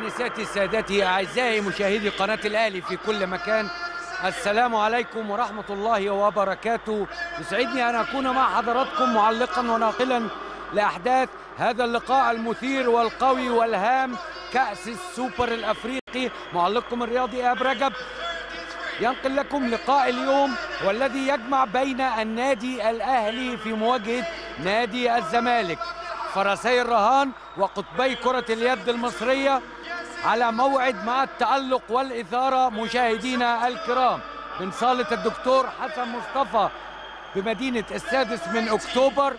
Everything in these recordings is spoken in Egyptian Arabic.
آنساتي سادتي أعزائي مشاهدي قناة الأهلي في كل مكان السلام عليكم ورحمة الله وبركاته يسعدني أن أكون مع حضراتكم معلقا وناقلا لأحداث هذا اللقاء المثير والقوي والهام كأس السوبر الأفريقي معلقكم الرياضي إيهاب رجب ينقل لكم لقاء اليوم والذي يجمع بين النادي الأهلي في مواجهة نادي الزمالك فرسي الرهان وقطبي كرة اليد المصرية على موعد مع التألق والإثارة مشاهدينا الكرام من صالة الدكتور حسن مصطفى بمدينة السادس من أكتوبر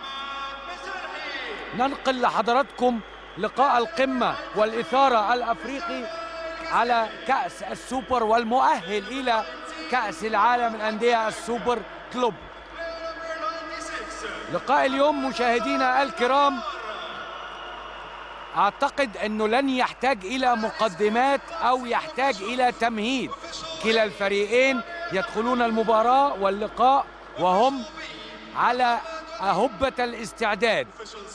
ننقل لحضراتكم لقاء القمة والإثارة الأفريقي على كأس السوبر والمؤهل إلى كأس العالم الأندية السوبر كلوب لقاء اليوم مشاهدينا الكرام اعتقد انه لن يحتاج الى مقدمات او يحتاج الى تمهيد كلا الفريقين يدخلون المباراه واللقاء وهم على اهبه الاستعداد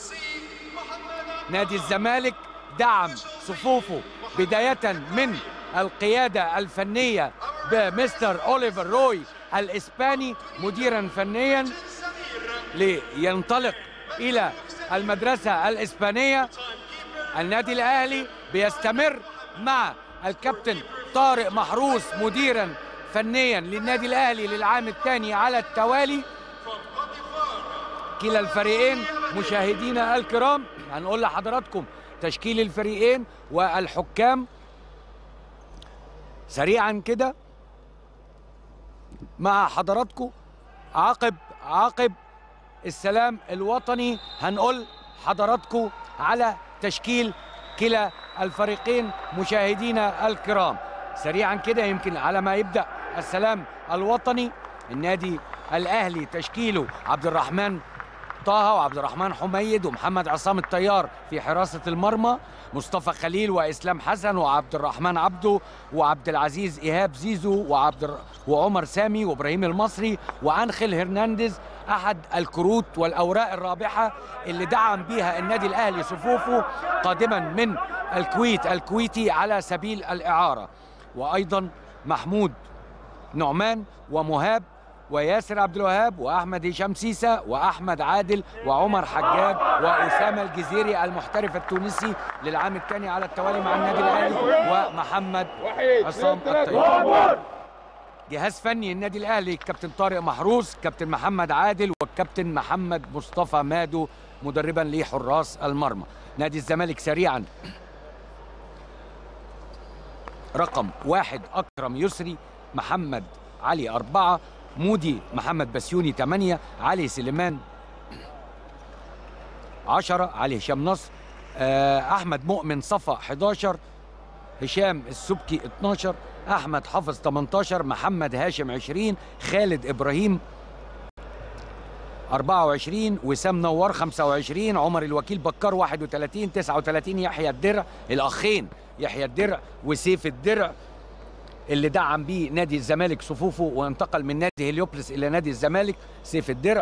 نادي الزمالك دعم صفوفه بدايه من القياده الفنيه بمستر اوليفر روي الاسباني مديرا فنيا لينطلق الى المدرسه الاسبانيه النادي الاهلي بيستمر مع الكابتن طارق محروس مديرا فنيا للنادي الاهلي للعام الثاني على التوالي كلا الفريقين مشاهدينا الكرام هنقول لحضراتكم تشكيل الفريقين والحكام سريعا كده مع حضراتكم عقب عقب السلام الوطني هنقول حضراتكم على تشكيل كلا الفريقين مشاهدينا الكرام سريعا كده يمكن على ما يبدا السلام الوطني النادي الاهلي تشكيله عبد الرحمن طه وعبد الرحمن حميد ومحمد عصام الطيار في حراسه المرمى مصطفى خليل واسلام حسن وعبد الرحمن عبده وعبد العزيز ايهاب زيزو وعبد الر... وعمر سامي وابراهيم المصري وانخل هرنانديز احد الكروت والاوراق الرابحه اللي دعم بيها النادي الاهلي صفوفه قادما من الكويت الكويتي على سبيل الاعاره وايضا محمود نعمان ومهاب وياسر عبد الوهاب واحمد هشام سيسا واحمد عادل وعمر حجاج واسامه الجزيري المحترف التونسي للعام الثاني على التوالي مع النادي الاهلي ومحمد عصام الطيار جهاز فني النادي الاهلي كابتن طارق محروس كابتن محمد عادل والكابتن محمد مصطفى مادو مدربا لحراس المرمى نادي الزمالك سريعا رقم واحد اكرم يسري محمد علي أربعة مودي محمد بسيوني 8 علي سليمان 10 علي هشام نصر احمد مؤمن صفا 11 هشام السبكي 12 احمد حافظ 18 محمد هاشم 20 خالد ابراهيم 24 وسام نوار 25 عمر الوكيل بكار 31 39 يحيى الدرع الاخين يحيى الدرع وسيف الدرع اللي دعم بيه نادي الزمالك صفوفه وانتقل من نادي هليوبلس الى نادي الزمالك سيف الدرع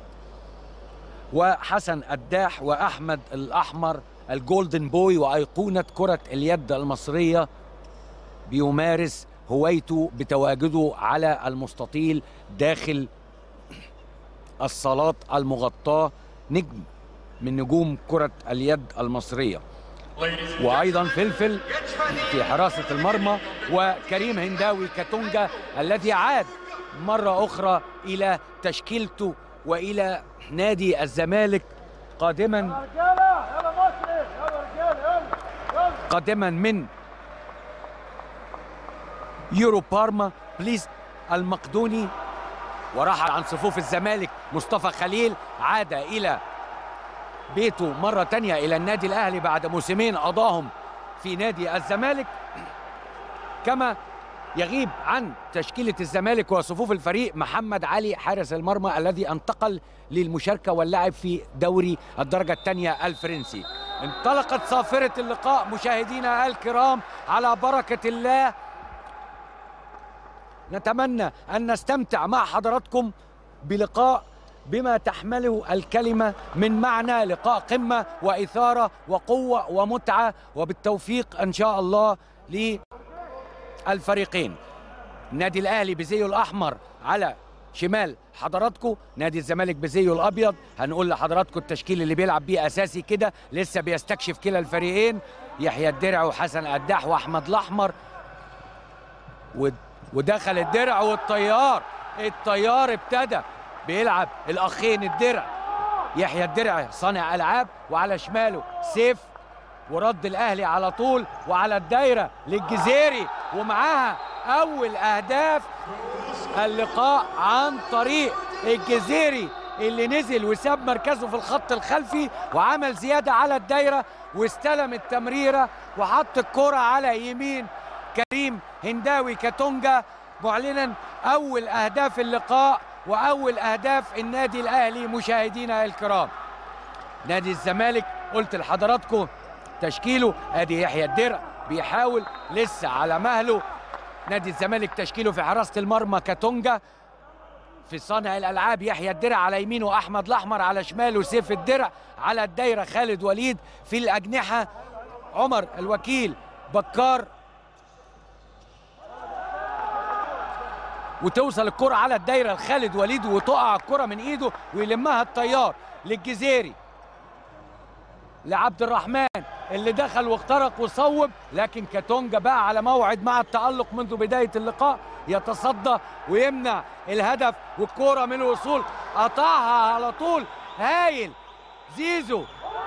وحسن الداح واحمد الاحمر الجولدن بوي وايقونه كره اليد المصريه بيمارس هوايته بتواجده على المستطيل داخل الصالات المغطاه نجم من نجوم كره اليد المصريه وايضا فلفل في حراسه المرمى وكريم هنداوي كاتونجا الذي عاد مره اخرى الى تشكيلته والى نادي الزمالك قادما قادما من يورو بارما بليز المقدوني ورحل عن صفوف الزمالك مصطفى خليل عاد الى بيته مرة تانية إلى النادي الأهلي بعد موسمين قضاهم في نادي الزمالك كما يغيب عن تشكيلة الزمالك وصفوف الفريق محمد علي حارس المرمى الذي انتقل للمشاركة واللعب في دوري الدرجة الثانية الفرنسي انطلقت صافرة اللقاء مشاهدينا الكرام على بركة الله نتمنى أن نستمتع مع حضراتكم بلقاء بما تحمله الكلمة من معنى لقاء قمة وإثارة وقوة ومتعة وبالتوفيق إن شاء الله للفريقين النادي الأهلي بزيه الأحمر على شمال حضراتكم نادي الزمالك بزيه الابيض هنقول لحضراتكم التشكيل اللي بيلعب بيه اساسي كده لسه بيستكشف كلا الفريقين يحيى الدرع وحسن قداح واحمد الاحمر ود- ودخل الدرع والطيار الطيار ابتدى بيلعب الاخين الدرع يحيى الدرع صانع العاب وعلى شماله سيف ورد الاهلي على طول وعلى الدايره للجزيري ومعاها اول اهداف اللقاء عن طريق الجزيري اللي نزل وساب مركزه في الخط الخلفي وعمل زياده على الدايره واستلم التمريره وحط الكره على يمين كريم هنداوي كاتونجا معلنا اول اهداف اللقاء واول اهداف النادي الاهلي مشاهدينا الكرام نادي الزمالك قلت لحضراتكم تشكيله ادي يحيى الدرع بيحاول لسه على مهله نادي الزمالك تشكيله في حراسه المرمى كاتونجا في صانع الالعاب يحيى الدرع على يمينه احمد الاحمر على شماله سيف الدرع على الدايره خالد وليد في الاجنحه عمر الوكيل بكار وتوصل الكرة على الدايرة لخالد وليد وتقع الكرة من ايده ويلمها الطيار للجزيري لعبد الرحمن اللي دخل واخترق وصوب لكن كاتونجا بقى على موعد مع التألق منذ بداية اللقاء يتصدى ويمنع الهدف والكرة من الوصول قطعها على طول هايل زيزو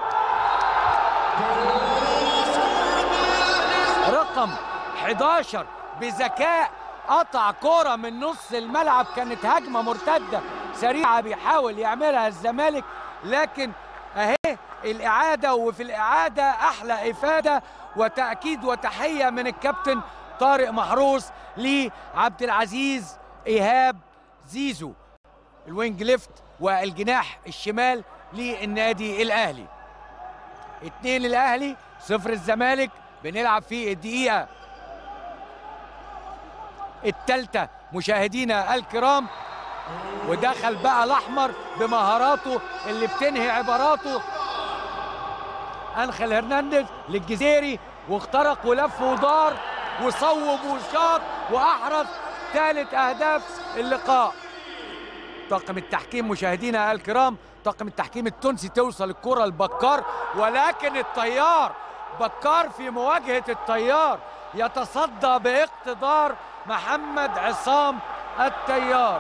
رقم 11 بذكاء قطع كرة من نص الملعب كانت هجمة مرتدة سريعة بيحاول يعملها الزمالك لكن اهي الإعادة وفي الإعادة أحلى إفادة وتأكيد وتحية من الكابتن طارق محروس لعبد العزيز إيهاب زيزو الوينج ليفت والجناح الشمال للنادي الأهلي اتنين الأهلي صفر الزمالك بنلعب في الدقيقة التالتة مشاهدينا الكرام ودخل بقى الأحمر بمهاراته اللي بتنهي عباراته أنخل هرنانديز للجزيري واخترق ولف ودار وصوب وشاط وأحرز ثالث أهداف اللقاء طاقم التحكيم مشاهدينا الكرام طاقم التحكيم التونسي توصل الكرة لبكار ولكن الطيار بكار في مواجهة الطيار يتصدى باقتدار محمد عصام الطيار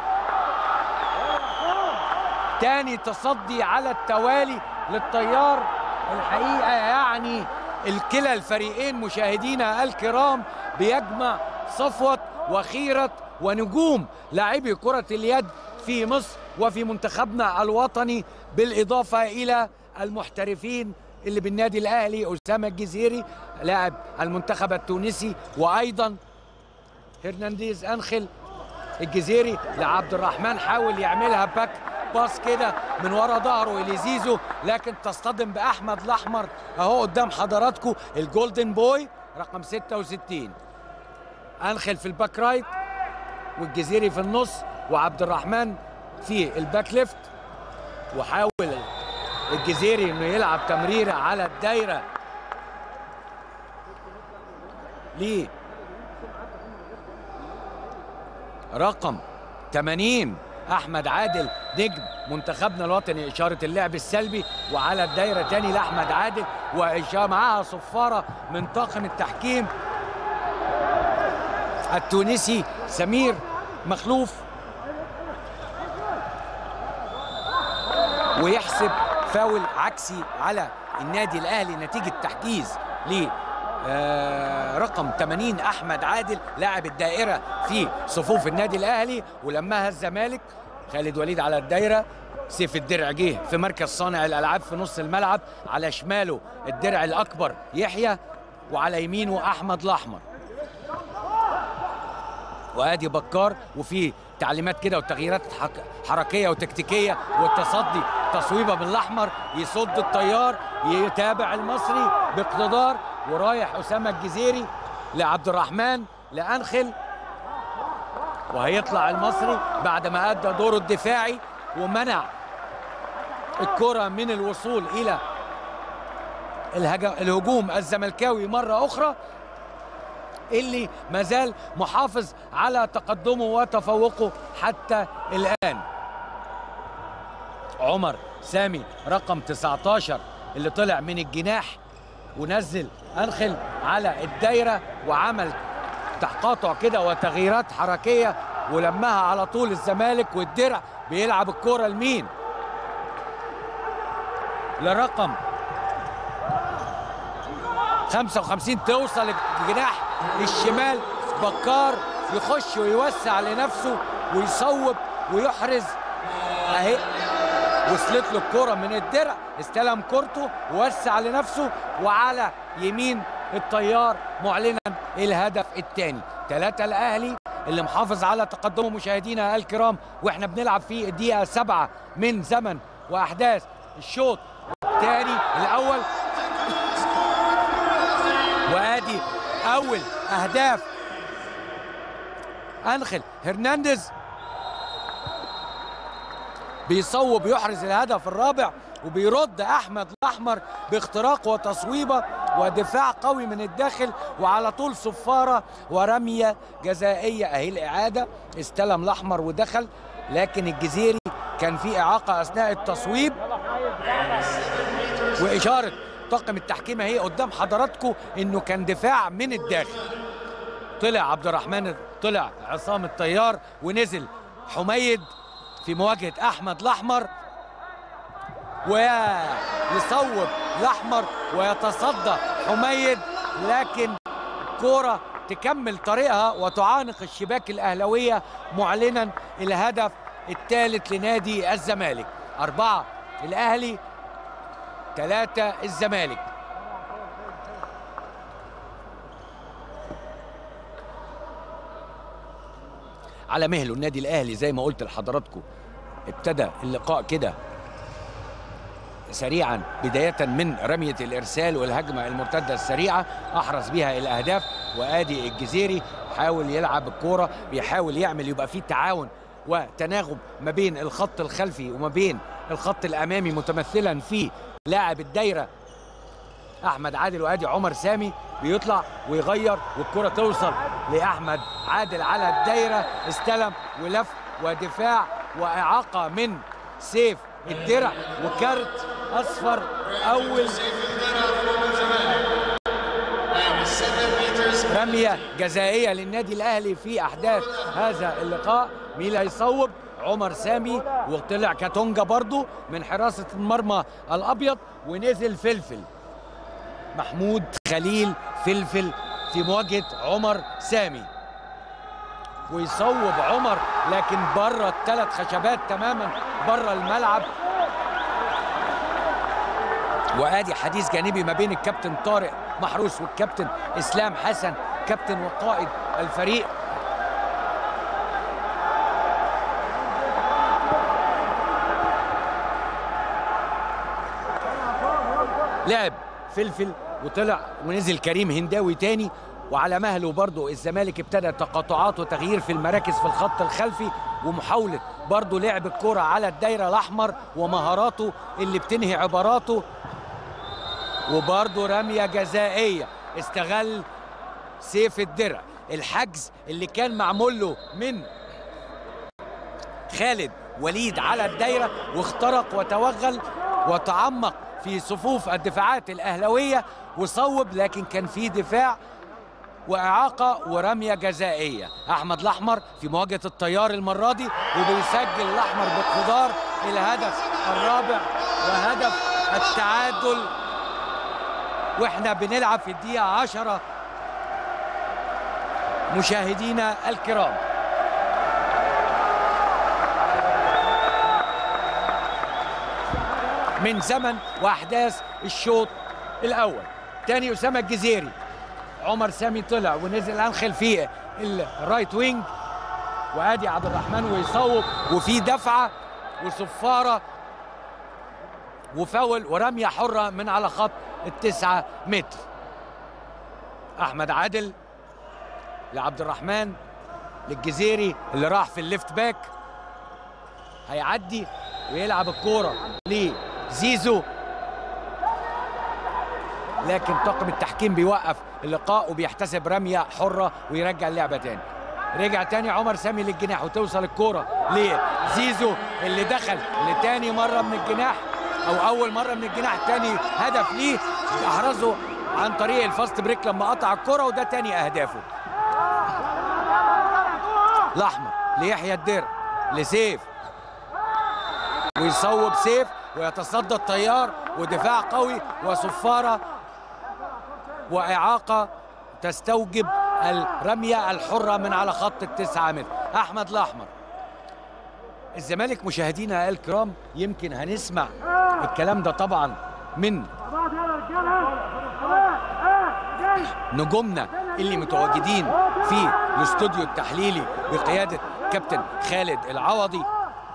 تاني تصدي على التوالي للطيار الحقيقة يعني الكلا الفريقين مشاهدينا الكرام بيجمع صفوة وخيرة ونجوم لاعبي كرة اليد في مصر وفي منتخبنا الوطني بالإضافة إلى المحترفين اللي بالنادي الأهلي أسامة الجزيري لاعب المنتخب التونسي وأيضا هرنانديز أنخل الجزيري لعبد الرحمن حاول يعملها باك باص كده من ورا ظهره لزيزو لكن تصطدم باحمد الاحمر اهو قدام حضراتكم الجولدن بوي رقم 66 انخل في الباك رايت والجزيري في النص وعبد الرحمن في الباك ليفت وحاول الجزيري انه يلعب تمريره على الدايره ليه رقم 80 احمد عادل نجم منتخبنا الوطني اشاره اللعب السلبي وعلى الدايره تاني لاحمد عادل واشاره معاها صفاره من طاقم التحكيم التونسي سمير مخلوف ويحسب فاول عكسي على النادي الاهلي نتيجه تحجيز ل آه، رقم 80 احمد عادل لاعب الدائره في صفوف النادي الاهلي ولمها الزمالك خالد وليد على الدايره سيف الدرع جه في مركز صانع الالعاب في نص الملعب على شماله الدرع الاكبر يحيى وعلى يمينه احمد الاحمر وادي بكار وفي تعليمات كده وتغييرات حك- حركيه وتكتيكيه والتصدي تصويبه بالاحمر يصد الطيار يتابع المصري باقتدار ورايح اسامه الجزيري لعبد الرحمن لانخل وهيطلع المصري بعد ما ادى دوره الدفاعي ومنع الكرة من الوصول إلى الهجا- الهجوم الزملكاوي مرة أخرى اللي مازال محافظ على تقدمه وتفوقه حتى الآن عمر سامي رقم 19 اللي طلع من الجناح ونزل أنخل على الدايرة وعمل تقاطع كده وتغييرات حركية ولمها على طول الزمالك والدرع بيلعب الكرة لمين لرقم 55 توصل الجناح الشمال بكار يخش ويوسع لنفسه ويصوب ويحرز اهي وصلت له الكرة من الدرع استلم كورته ووسع لنفسه وعلى يمين الطيار معلنا الهدف الثاني ثلاثة الأهلي اللي محافظ على تقدمه مشاهدينا الكرام واحنا بنلعب في الدقيقة سبعة من زمن وأحداث الشوط الثاني الأول وادي أول أهداف أنخل هرنانديز بيصوب يحرز الهدف الرابع وبيرد احمد الاحمر باختراق وتصويبه ودفاع قوي من الداخل وعلى طول صفاره ورميه جزائيه اهي الاعاده استلم الاحمر ودخل لكن الجزيري كان في اعاقه اثناء التصويب واشاره طاقم التحكيم اهي قدام حضراتكم انه كان دفاع من الداخل طلع عبد الرحمن طلع عصام الطيار ونزل حميد في مواجهه احمد الاحمر ويصوب الاحمر ويتصدى حميد لكن كوره تكمل طريقها وتعانق الشباك الاهلاويه معلنا الهدف الثالث لنادي الزمالك أربعة الأهلي ثلاثة الزمالك على مهله النادي الأهلي زي ما قلت لحضراتكم ابتدى اللقاء كده سريعا بداية من رمية الإرسال والهجمة المرتدة السريعة أحرز بها الأهداف وآدي الجزيري حاول يلعب الكورة بيحاول يعمل يبقى فيه تعاون وتناغم ما بين الخط الخلفي وما بين الخط الأمامي متمثلا في لاعب الدايرة أحمد عادل وآدي عمر سامي بيطلع ويغير والكرة توصل لأحمد عادل على الدايرة استلم ولف ودفاع وإعاقة من سيف الدرع وكارت اصفر اول رميه جزائيه للنادي الاهلي في احداث هذا اللقاء مين اللي هيصوب عمر سامي وطلع كاتونجا برضو من حراسه المرمى الابيض ونزل فلفل محمود خليل فلفل في مواجهه عمر سامي ويصوب عمر لكن بره الثلاث خشبات تماما بره الملعب وادي حديث جانبي ما بين الكابتن طارق محروس والكابتن اسلام حسن كابتن وقائد الفريق لعب فلفل وطلع ونزل كريم هنداوي تاني وعلى مهله برضه الزمالك ابتدى تقاطعات وتغيير في المراكز في الخط الخلفي ومحاولة برضه لعب الكرة على الدايرة الأحمر ومهاراته اللي بتنهي عباراته وبرضه رمية جزائية استغل سيف الدرع الحجز اللي كان معمول له من خالد وليد على الدايرة واخترق وتوغل وتعمق في صفوف الدفاعات الأهلوية وصوب لكن كان في دفاع وإعاقة ورمية جزائية أحمد الأحمر في مواجهة الطيار المرة دي وبيسجل الأحمر باقتدار الهدف الرابع وهدف التعادل واحنا بنلعب في الدقيقة عشرة مشاهدينا الكرام من زمن واحداث الشوط الاول تاني اسامه الجزيري عمر سامي طلع ونزل انخل في الرايت وينج وادي عبد الرحمن ويصوب وفي دفعه وصفاره وفاول ورميه حره من على خط التسعة متر احمد عادل لعبد الرحمن للجزيري اللي راح في الليفت باك هيعدي ويلعب الكوره لزيزو لكن طاقم التحكيم بيوقف اللقاء وبيحتسب رميه حره ويرجع اللعبه تاني رجع تاني عمر سامي للجناح وتوصل الكوره لزيزو اللي دخل لتاني مره من الجناح او اول مره من الجناح تاني هدف ليه احرزه عن طريق الفاست بريك لما قطع الكره وده تاني اهدافه الاحمر ليحيى الدرع لسيف ويصوب سيف ويتصدى الطيار ودفاع قوي وصفاره واعاقه تستوجب الرميه الحره من على خط التسعه متر احمد الاحمر الزمالك مشاهدينا الكرام يمكن هنسمع الكلام ده طبعا من نجومنا اللي متواجدين في الاستوديو التحليلي بقياده كابتن خالد العوضي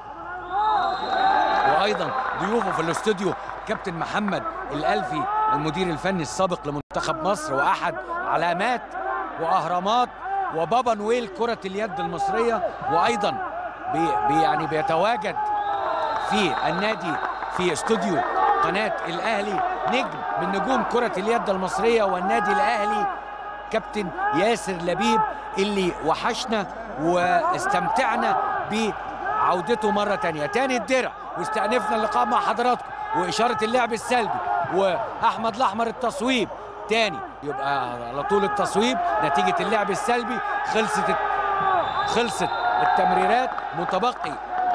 وايضا ضيوفه في الاستوديو كابتن محمد الالفي المدير الفني السابق لمنتخب مصر واحد علامات واهرامات وبابا نويل كره اليد المصريه وايضا بي بي يعني بيتواجد في النادي في استوديو قناه الاهلي نجم من نجوم كره اليد المصريه والنادي الاهلي كابتن ياسر لبيب اللي وحشنا واستمتعنا بعودته مره تانية تاني الدرع واستأنفنا اللقاء مع حضراتكم وإشارة اللعب السلبي وأحمد الأحمر التصويب تاني يبقى على طول التصويب نتيجة اللعب السلبي خلصت خلصت التمريرات متبقي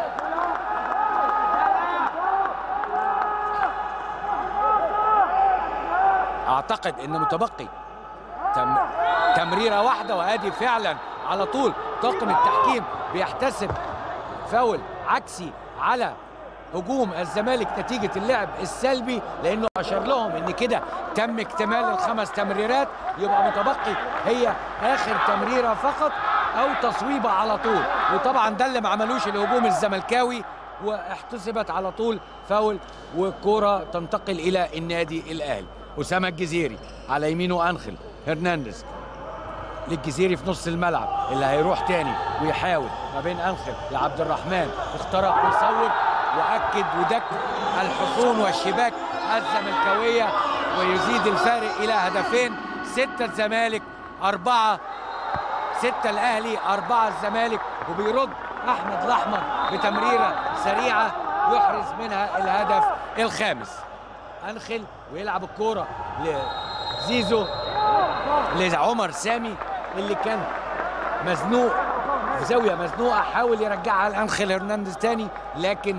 اعتقد ان متبقي تم تمريره واحده وادي فعلا على طول طاقم التحكيم بيحتسب فاول عكسي على هجوم الزمالك نتيجة اللعب السلبي لأنه أشار لهم إن كده تم اكتمال الخمس تمريرات يبقى متبقي هي آخر تمريرة فقط أو تصويبة على طول وطبعا ده اللي ما عملوش الهجوم الزملكاوي واحتسبت على طول فاول والكرة تنتقل إلى النادي الأهلي أسامة الجزيري على يمينه أنخل هرنانديز للجزيري في نص الملعب اللي هيروح تاني ويحاول ما بين انخل لعبد الرحمن اخترق وصوب واكد ودك الحصون والشباك الزملكاويه ويزيد الفارق الى هدفين ستة الزمالك أربعة ستة الأهلي أربعة الزمالك وبيرد أحمد الأحمر بتمريرة سريعة يحرز منها الهدف الخامس أنخل ويلعب الكورة لزيزو لعمر سامي اللي كان مزنوق في زاوية مزنوقة حاول يرجعها لأنخل هرنانديز تاني لكن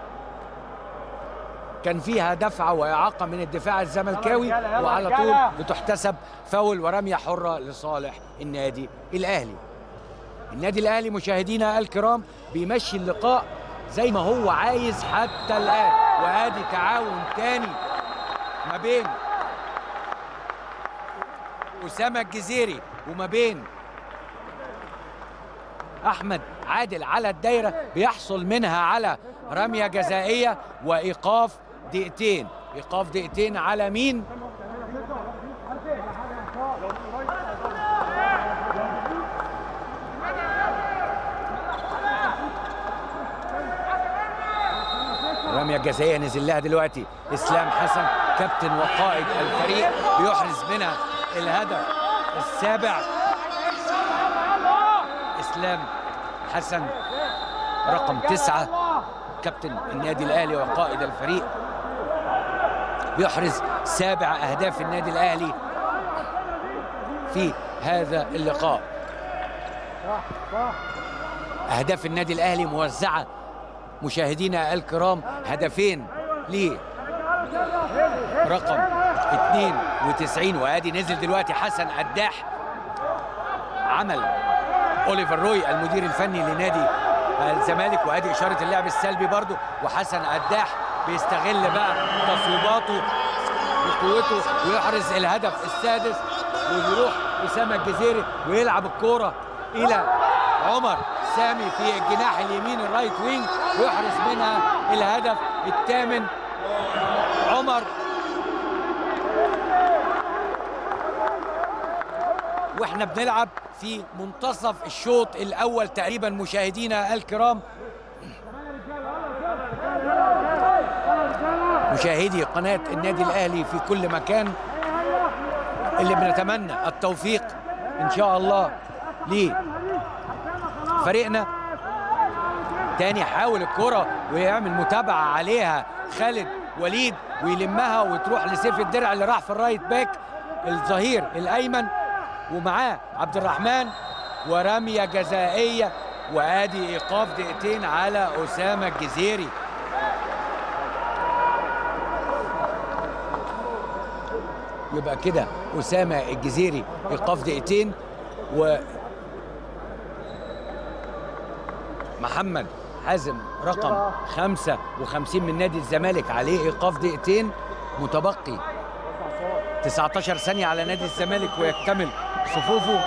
كان فيها دفعة وإعاقة من الدفاع الزملكاوي وعلى طول بتحتسب فاول ورمية حرة لصالح النادي الأهلي النادي الأهلي مشاهدينا الكرام بيمشي اللقاء زي ما هو عايز حتى الآن وادي تعاون تاني ما بين أسامة الجزيري وما بين أحمد عادل على الدايرة بيحصل منها على رمية جزائية وإيقاف دقيقتين إيقاف دقيقتين على مين؟ رمية جزائية نزل لها دلوقتي إسلام حسن كابتن وقائد الفريق بيحرز منها الهدف السابع اسلام حسن رقم تسعة كابتن النادي الاهلي وقائد الفريق بيحرز سابع اهداف النادي الاهلي في هذا اللقاء اهداف النادي الاهلي موزعه مشاهدينا الكرام هدفين ليه رقم 92 وادي نزل دلوقتي حسن قداح عمل اوليفر روي المدير الفني لنادي الزمالك وادي اشاره اللعب السلبي برضه وحسن قداح بيستغل بقى تصويباته وقوته ويحرز الهدف السادس ويروح اسامه الجزيري ويلعب الكوره الى عمر سامي في الجناح اليمين الرايت وينج ويحرز منها الهدف الثامن عمر واحنا بنلعب في منتصف الشوط الاول تقريبا مشاهدينا الكرام مشاهدي قناة النادي الأهلي في كل مكان اللي بنتمنى التوفيق إن شاء الله لفريقنا تاني حاول الكرة ويعمل متابعة عليها خالد وليد ويلمها وتروح لسيف الدرع اللي راح في الرايت باك الظهير الأيمن ومعاه عبد الرحمن ورمية جزائية وادي ايقاف دقيقتين على اسامه الجزيري يبقى كده اسامه الجزيري ايقاف دقيقتين و محمد حازم رقم 55 من نادي الزمالك عليه ايقاف دقيقتين متبقي 19 ثانيه على نادي الزمالك ويكتمل صفوفه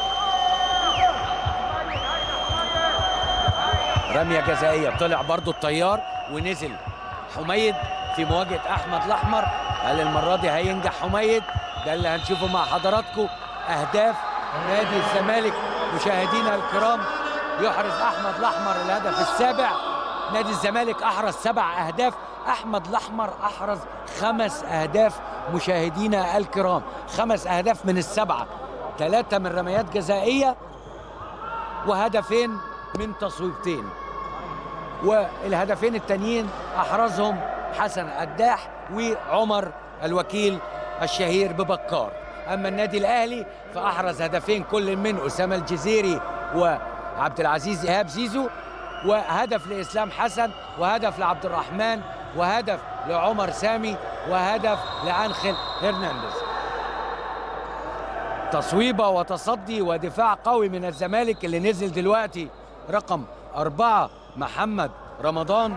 رمية جزائية طلع برضو الطيار ونزل حميد في مواجهة أحمد الأحمر هل المرة دي هينجح حميد ده اللي هنشوفه مع حضراتكم أهداف نادي الزمالك مشاهدينا الكرام يحرز أحمد الأحمر الهدف السابع نادي الزمالك أحرز سبع أهداف أحمد الأحمر أحرز خمس أهداف مشاهدينا الكرام خمس أهداف من السبعة ثلاثة من رميات جزائية وهدفين من تصويبتين والهدفين التانيين احرزهم حسن قداح وعمر الوكيل الشهير ببكار اما النادي الاهلي فاحرز هدفين كل من اسامه الجزيري وعبد العزيز ايهاب زيزو وهدف لاسلام حسن وهدف لعبد الرحمن وهدف لعمر سامي وهدف لانخل هرنانديز تصويبه وتصدي ودفاع قوي من الزمالك اللي نزل دلوقتي رقم أربعة محمد رمضان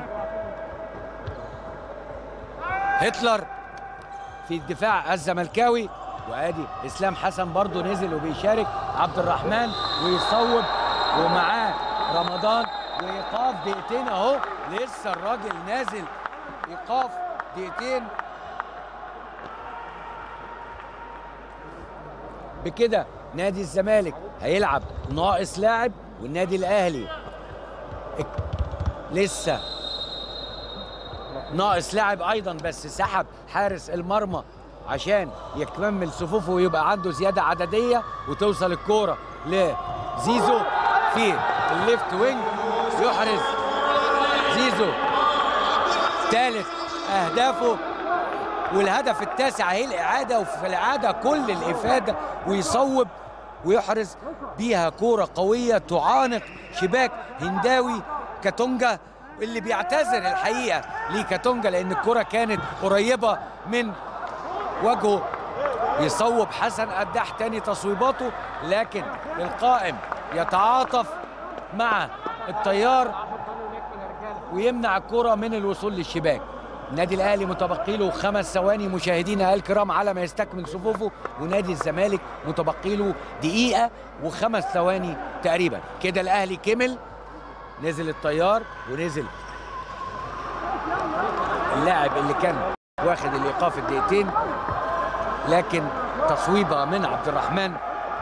هتلر في الدفاع الزملكاوي وادي اسلام حسن برضه نزل وبيشارك عبد الرحمن ويصوب ومعاه رمضان وايقاف دقيقتين اهو لسه الراجل نازل ايقاف دقيقتين بكده نادي الزمالك هيلعب ناقص لاعب والنادي الاهلي لسه ناقص لاعب ايضا بس سحب حارس المرمى عشان يكمل صفوفه ويبقى عنده زياده عدديه وتوصل الكوره لزيزو في الليفت وينج يحرز زيزو ثالث اهدافه والهدف التاسع هي الاعاده وفي الاعاده كل الافاده ويصوب ويحرز بيها كوره قويه تعانق شباك هنداوي كاتونجا اللي بيعتذر الحقيقه لكاتونجا لان الكره كانت قريبه من وجهه يصوب حسن قداح تاني تصويباته لكن القائم يتعاطف مع الطيار ويمنع الكرة من الوصول للشباك النادي الاهلي متبقي له خمس ثواني مشاهدينا الكرام على ما يستكمل صفوفه ونادي الزمالك متبقي له دقيقه وخمس ثواني تقريبا كده الاهلي كمل نزل الطيار ونزل اللاعب اللي كان واخد الايقاف الدقيقتين لكن تصويبه من عبد الرحمن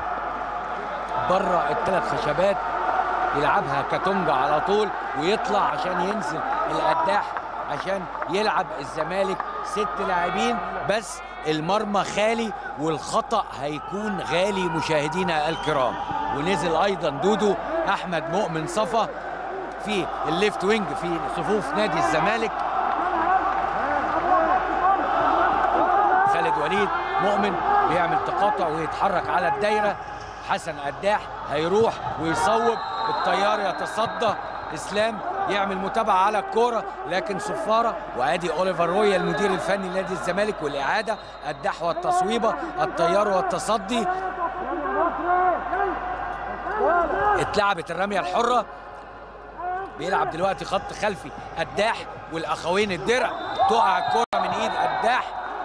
بره الثلاث خشبات يلعبها كاتونجا على طول ويطلع عشان ينزل القداح عشان يلعب الزمالك ست لاعبين بس المرمى خالي والخطا هيكون غالي مشاهدينا الكرام ونزل ايضا دودو احمد مؤمن صفا في الليفت وينج في صفوف نادي الزمالك خالد وليد مؤمن بيعمل تقاطع ويتحرك على الدايره حسن قداح هيروح ويصوب الطيار يتصدى اسلام يعمل متابعه على الكوره لكن صفاره وادي اوليفر رويا المدير الفني لنادي الزمالك والاعاده قداح والتصويبه الطيار والتصدي اتلعبت الرميه الحره بيلعب دلوقتي خط خلفي قداح والاخوين الدرع تقع الكره من ايد قداح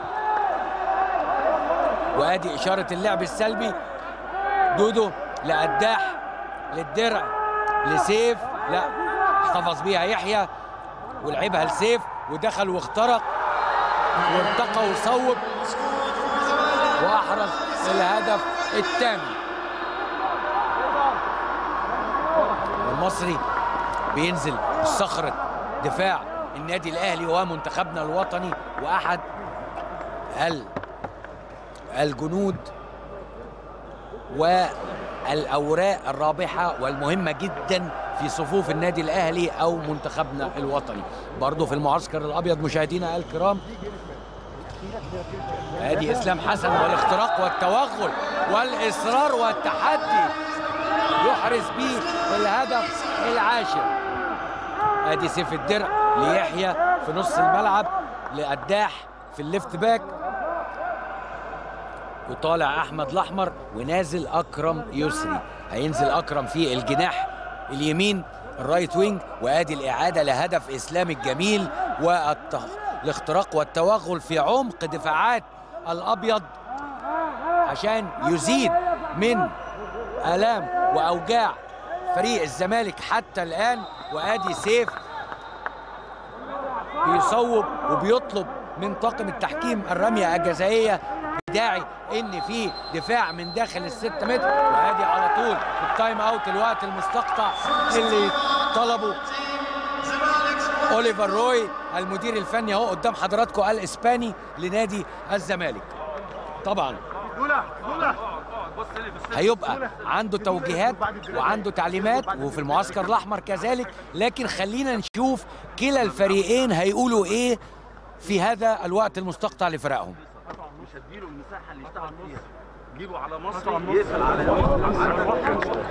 وادي اشاره اللعب السلبي دودو لقداح للدرع لسيف لا احتفظ بيها يحيى ولعبها لسيف ودخل واخترق وارتقى وصوب واحرز الهدف الثاني المصري بينزل صخرة دفاع النادي الاهلي ومنتخبنا الوطني واحد ال الجنود والاوراق الرابحه والمهمه جدا في صفوف النادي الاهلي او منتخبنا الوطني برضه في المعسكر الابيض مشاهدينا الكرام ادي اسلام حسن والاختراق والتوغل والاصرار والتحدي يحرز به الهدف العاشر ادي سيف الدرع ليحيى في نص الملعب لقداح في الليفت باك وطالع احمد الاحمر ونازل اكرم يسري هينزل اكرم في الجناح اليمين الرايت وينج وادي الاعاده لهدف اسلام الجميل والاختراق والتوغل في عمق دفاعات الابيض عشان يزيد من الام واوجاع فريق الزمالك حتى الان وادي سيف بيصوب وبيطلب من طاقم التحكيم الرميه الجزائيه بداعي ان في دفاع من داخل الستة متر وادي على طول التايم اوت الوقت المستقطع اللي طلبه اوليفر روي المدير الفني اهو قدام حضراتكم الاسباني لنادي الزمالك طبعا هيبقى عنده توجيهات وعنده تعليمات وفي المعسكر الاحمر كذلك لكن خلينا نشوف كلا الفريقين هيقولوا ايه في هذا الوقت المستقطع لفرقهم مش هديله المساحه اللي يشتغل فيها جيبه على مصر يقفل على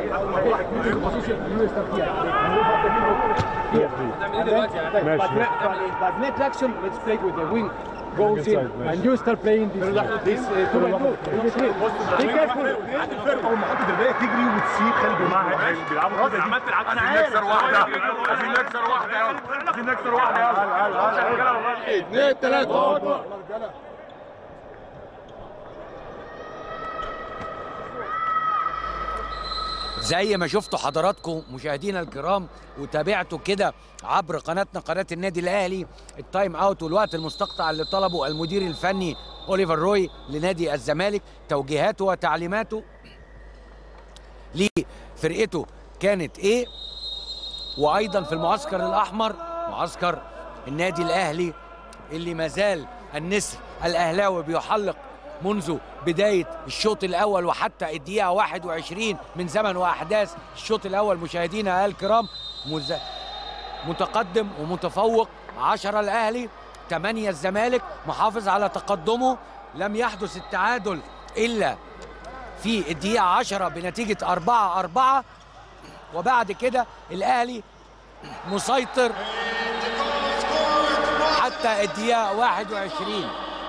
But next action, let's play with the wing. Goes in, and you start playing this, this uh, two by two. Be careful. الفرقه ومحطه الباقي تجري وتسيب خلي بالك بيلعبوا كده عملت العكس عايزين نكسر واحده عايزين نكسر واحده يلا عايزين نكسر واحده يلا اثنين ثلاثه زي ما شفتوا حضراتكم مشاهدينا الكرام وتابعتوا كده عبر قناتنا قناه النادي الاهلي التايم اوت والوقت المستقطع اللي طلبه المدير الفني اوليفر روي لنادي الزمالك توجيهاته وتعليماته لفرقته كانت ايه وايضا في المعسكر الاحمر معسكر النادي الاهلي اللي مازال النسر الاهلاوي بيحلق منذ بداية الشوط الأول وحتى الدقيقة 21 من زمن وأحداث الشوط الأول مشاهدينا الكرام مز... متقدم ومتفوق 10 الأهلي 8 الزمالك محافظ على تقدمه لم يحدث التعادل إلا في الدقيقة 10 بنتيجة 4 4 وبعد كده الأهلي مسيطر حتى الدقيقة 21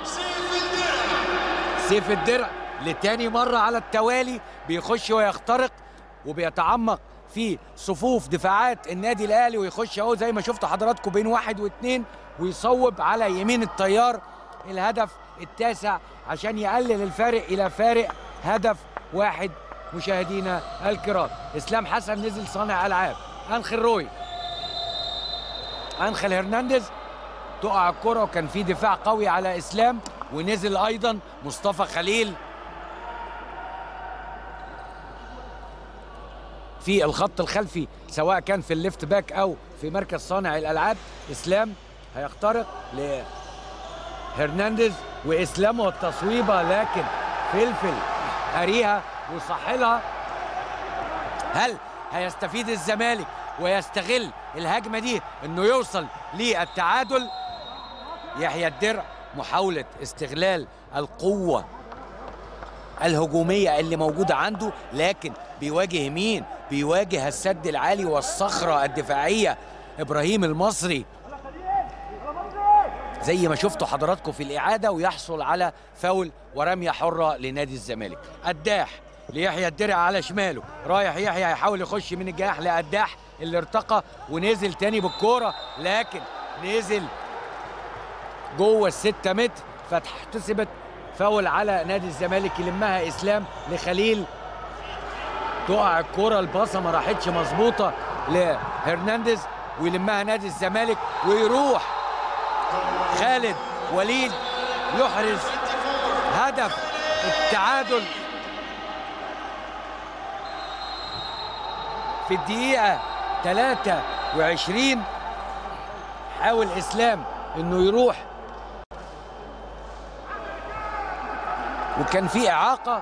سيف الدرع لتاني مرة على التوالي بيخش ويخترق وبيتعمق في صفوف دفاعات النادي الاهلي ويخش اهو زي ما شفتوا حضراتكم بين واحد واثنين ويصوب على يمين الطيار الهدف التاسع عشان يقلل الفارق الى فارق هدف واحد مشاهدينا الكرام اسلام حسن نزل صانع العاب انخل روي انخل هرنانديز تقع الكرة وكان في دفاع قوي على اسلام ونزل ايضا مصطفى خليل في الخط الخلفي سواء كان في الليفت باك او في مركز صانع الالعاب اسلام هيخترق لهرنانديز واسلام والتصويبه لكن فلفل قاريها وصحلها هل هيستفيد الزمالك ويستغل الهجمه دي انه يوصل للتعادل يحيى الدرع محاولة استغلال القوة الهجومية اللي موجودة عنده لكن بيواجه مين؟ بيواجه السد العالي والصخرة الدفاعية إبراهيم المصري زي ما شفتوا حضراتكم في الإعادة ويحصل على فاول ورمية حرة لنادي الزمالك قداح ليحيى الدرع على شماله رايح يحيى هيحاول يخش من الجناح لقداح اللي ارتقى ونزل تاني بالكورة لكن نزل جوه الستة متر فاحتسبت فاول على نادي الزمالك يلمها اسلام لخليل تقع الكرة الباصة ما راحتش مظبوطة لهرنانديز ويلمها نادي الزمالك ويروح خالد وليد يحرز هدف التعادل في الدقيقة 23 حاول اسلام انه يروح وكان في اعاقه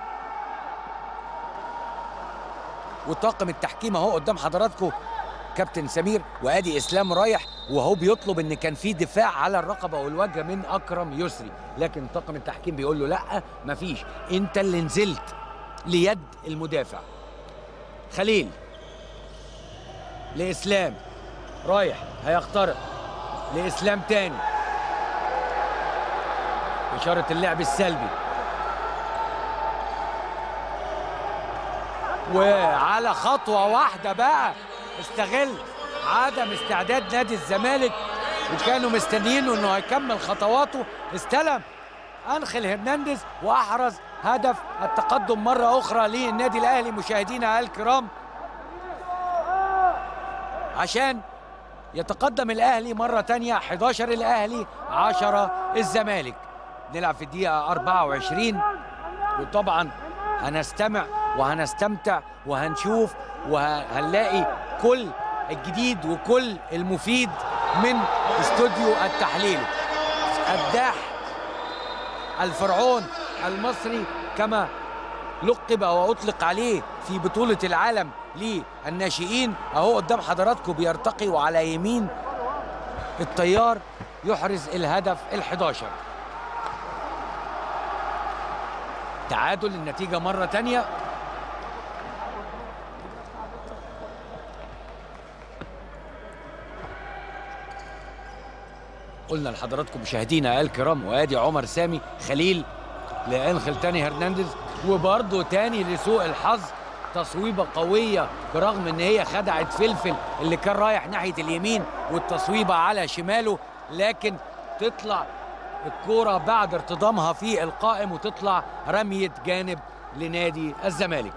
وطاقم التحكيم اهو قدام حضراتكم كابتن سمير وادي اسلام رايح وهو بيطلب ان كان في دفاع على الرقبه والوجه من اكرم يسري لكن طاقم التحكيم بيقول له لا مفيش انت اللي نزلت ليد المدافع خليل لاسلام رايح هيخترق لاسلام تاني اشاره اللعب السلبي وعلى خطوه واحده بقى استغل عدم استعداد نادي الزمالك وكانوا مستنيينه انه هيكمل خطواته استلم انخل هرنانديز واحرز هدف التقدم مره اخرى للنادي الاهلي مشاهدينا الكرام عشان يتقدم الاهلي مره تانية 11 الاهلي 10 الزمالك نلعب في الدقيقه 24 وطبعا هنستمع وهنستمتع وهنشوف وهنلاقي كل الجديد وكل المفيد من استوديو التحليل الداح الفرعون المصري كما لقب واطلق عليه في بطوله العالم للناشئين اهو قدام حضراتكم بيرتقي وعلى يمين الطيار يحرز الهدف ال11 تعادل النتيجه مره تانيه قلنا لحضراتكم مشاهدينا الكرام وادي عمر سامي خليل لانخل تاني هرنانديز وبرضه تاني لسوء الحظ تصويبه قويه برغم ان هي خدعت فلفل اللي كان رايح ناحيه اليمين والتصويبه على شماله لكن تطلع الكوره بعد ارتضامها في القائم وتطلع رميه جانب لنادي الزمالك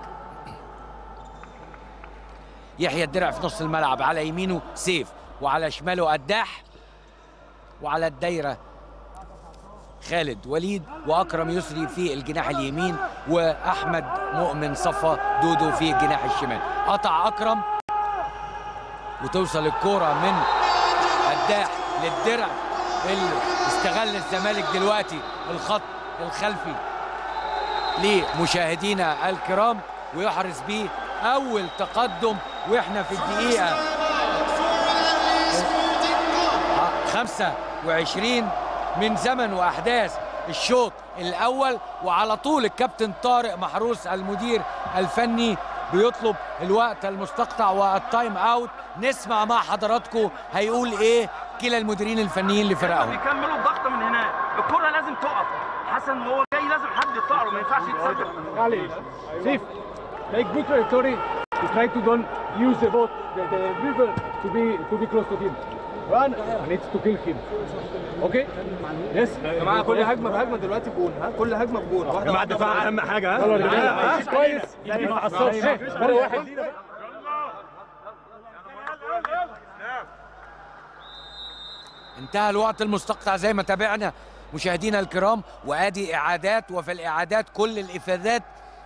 يحيى الدرع في نص الملعب على يمينه سيف وعلى شماله قداح وعلى الدايره خالد وليد واكرم يسري في الجناح اليمين واحمد مؤمن صفا دودو في الجناح الشمال قطع اكرم وتوصل الكوره من قداح للدرع اللي استغل الزمالك دلوقتي الخط الخلفي لمشاهدينا الكرام ويحرز بيه اول تقدم واحنا في الدقيقه 25 من زمن واحداث الشوط الاول وعلى طول الكابتن طارق محروس المدير الفني بيطلب الوقت المستقطع والتايم اوت نسمع مع حضراتكم هيقول ايه كلا المديرين الفنيين لفرقهم بيكملوا الضغط من هناك الكرة لازم تقف حسن وهو جاي لازم حد يقطع له ما ينفعش يتسجل Ali, Sif, make good trajectory to try to don't use the boat, the, the river to be to be close to him. Run and it's to kill him. Okay? Yes. يا جماعه كل هجمه بهجمه دلوقتي بجون ها كل هجمه بجون واحده جماعه الدفاع اهم حاجه ها مش كويس يعني ما قصرش مرة واحد انتهى الوقت المستقطع زي ما تابعنا مشاهدينا الكرام وادي اعادات وفي الاعادات كل الافادات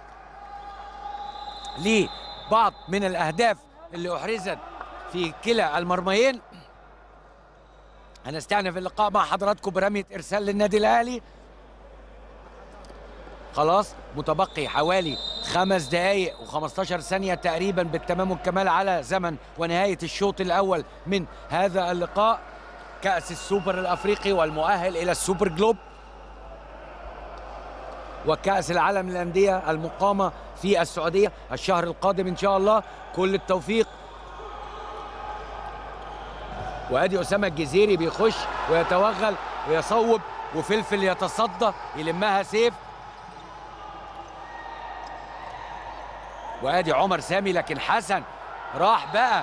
لبعض من الاهداف اللي احرزت في كلا المرميين هنستأنف اللقاء مع حضراتكم برمية ارسال للنادي الاهلي خلاص متبقي حوالي خمس دقايق و15 ثانية تقريبا بالتمام والكمال على زمن ونهاية الشوط الأول من هذا اللقاء كأس السوبر الأفريقي والمؤهل إلى السوبر جلوب وكأس العالم للأندية المقامة في السعودية الشهر القادم إن شاء الله كل التوفيق وادي اسامه الجزيري بيخش ويتوغل ويصوب وفلفل يتصدى يلمها سيف وادي عمر سامي لكن حسن راح بقى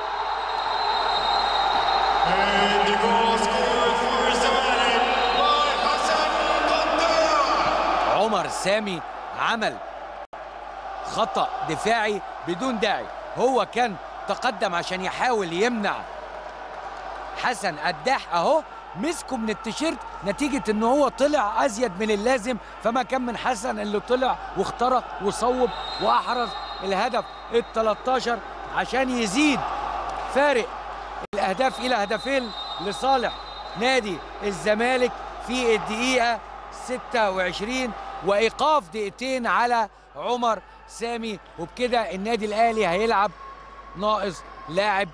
And the goal scored for Zamalek by Hassan Qaddar. عمر سامي عمل خطأ دفاعي بدون داعي هو كان تقدم عشان يحاول يمنع حسن قداح اهو مسكه من التيشيرت نتيجة ان هو طلع ازيد من اللازم فما كان من حسن اللي طلع واخترق وصوب واحرز الهدف ال 13 عشان يزيد فارق الاهداف الى هدفين لصالح نادي الزمالك في الدقيقة 26 وإيقاف دقيقتين على عمر سامي وبكده النادي الأهلي هيلعب ناقص لاعب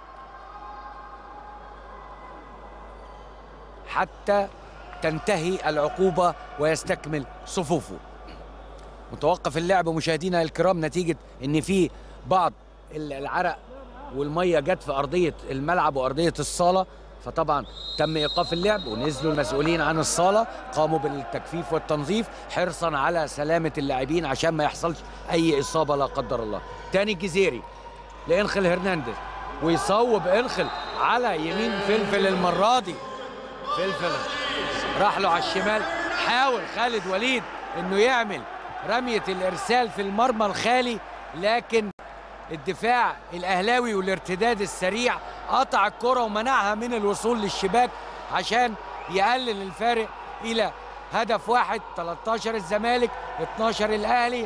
حتى تنتهي العقوبة ويستكمل صفوفه متوقف اللعب مشاهدينا الكرام نتيجة ان في بعض ال- العرق والمية جت في أرضية الملعب وأرضية الصالة فطبعا تم إيقاف اللعب ونزلوا المسؤولين عن الصالة قاموا بالتجفيف والتنظيف حرصا على سلامة اللاعبين عشان ما يحصلش أي إصابة لا قدر الله تاني الجزيري لإنخل هرنانديز ويصوب إنخل على يمين فلفل المرة دي فلفل راح له على الشمال حاول خالد وليد انه يعمل رمية الارسال في المرمى الخالي لكن الدفاع الاهلاوي والارتداد السريع قطع الكرة ومنعها من الوصول للشباك عشان يقلل الفارق الى هدف واحد 13 الزمالك 12 الاهلي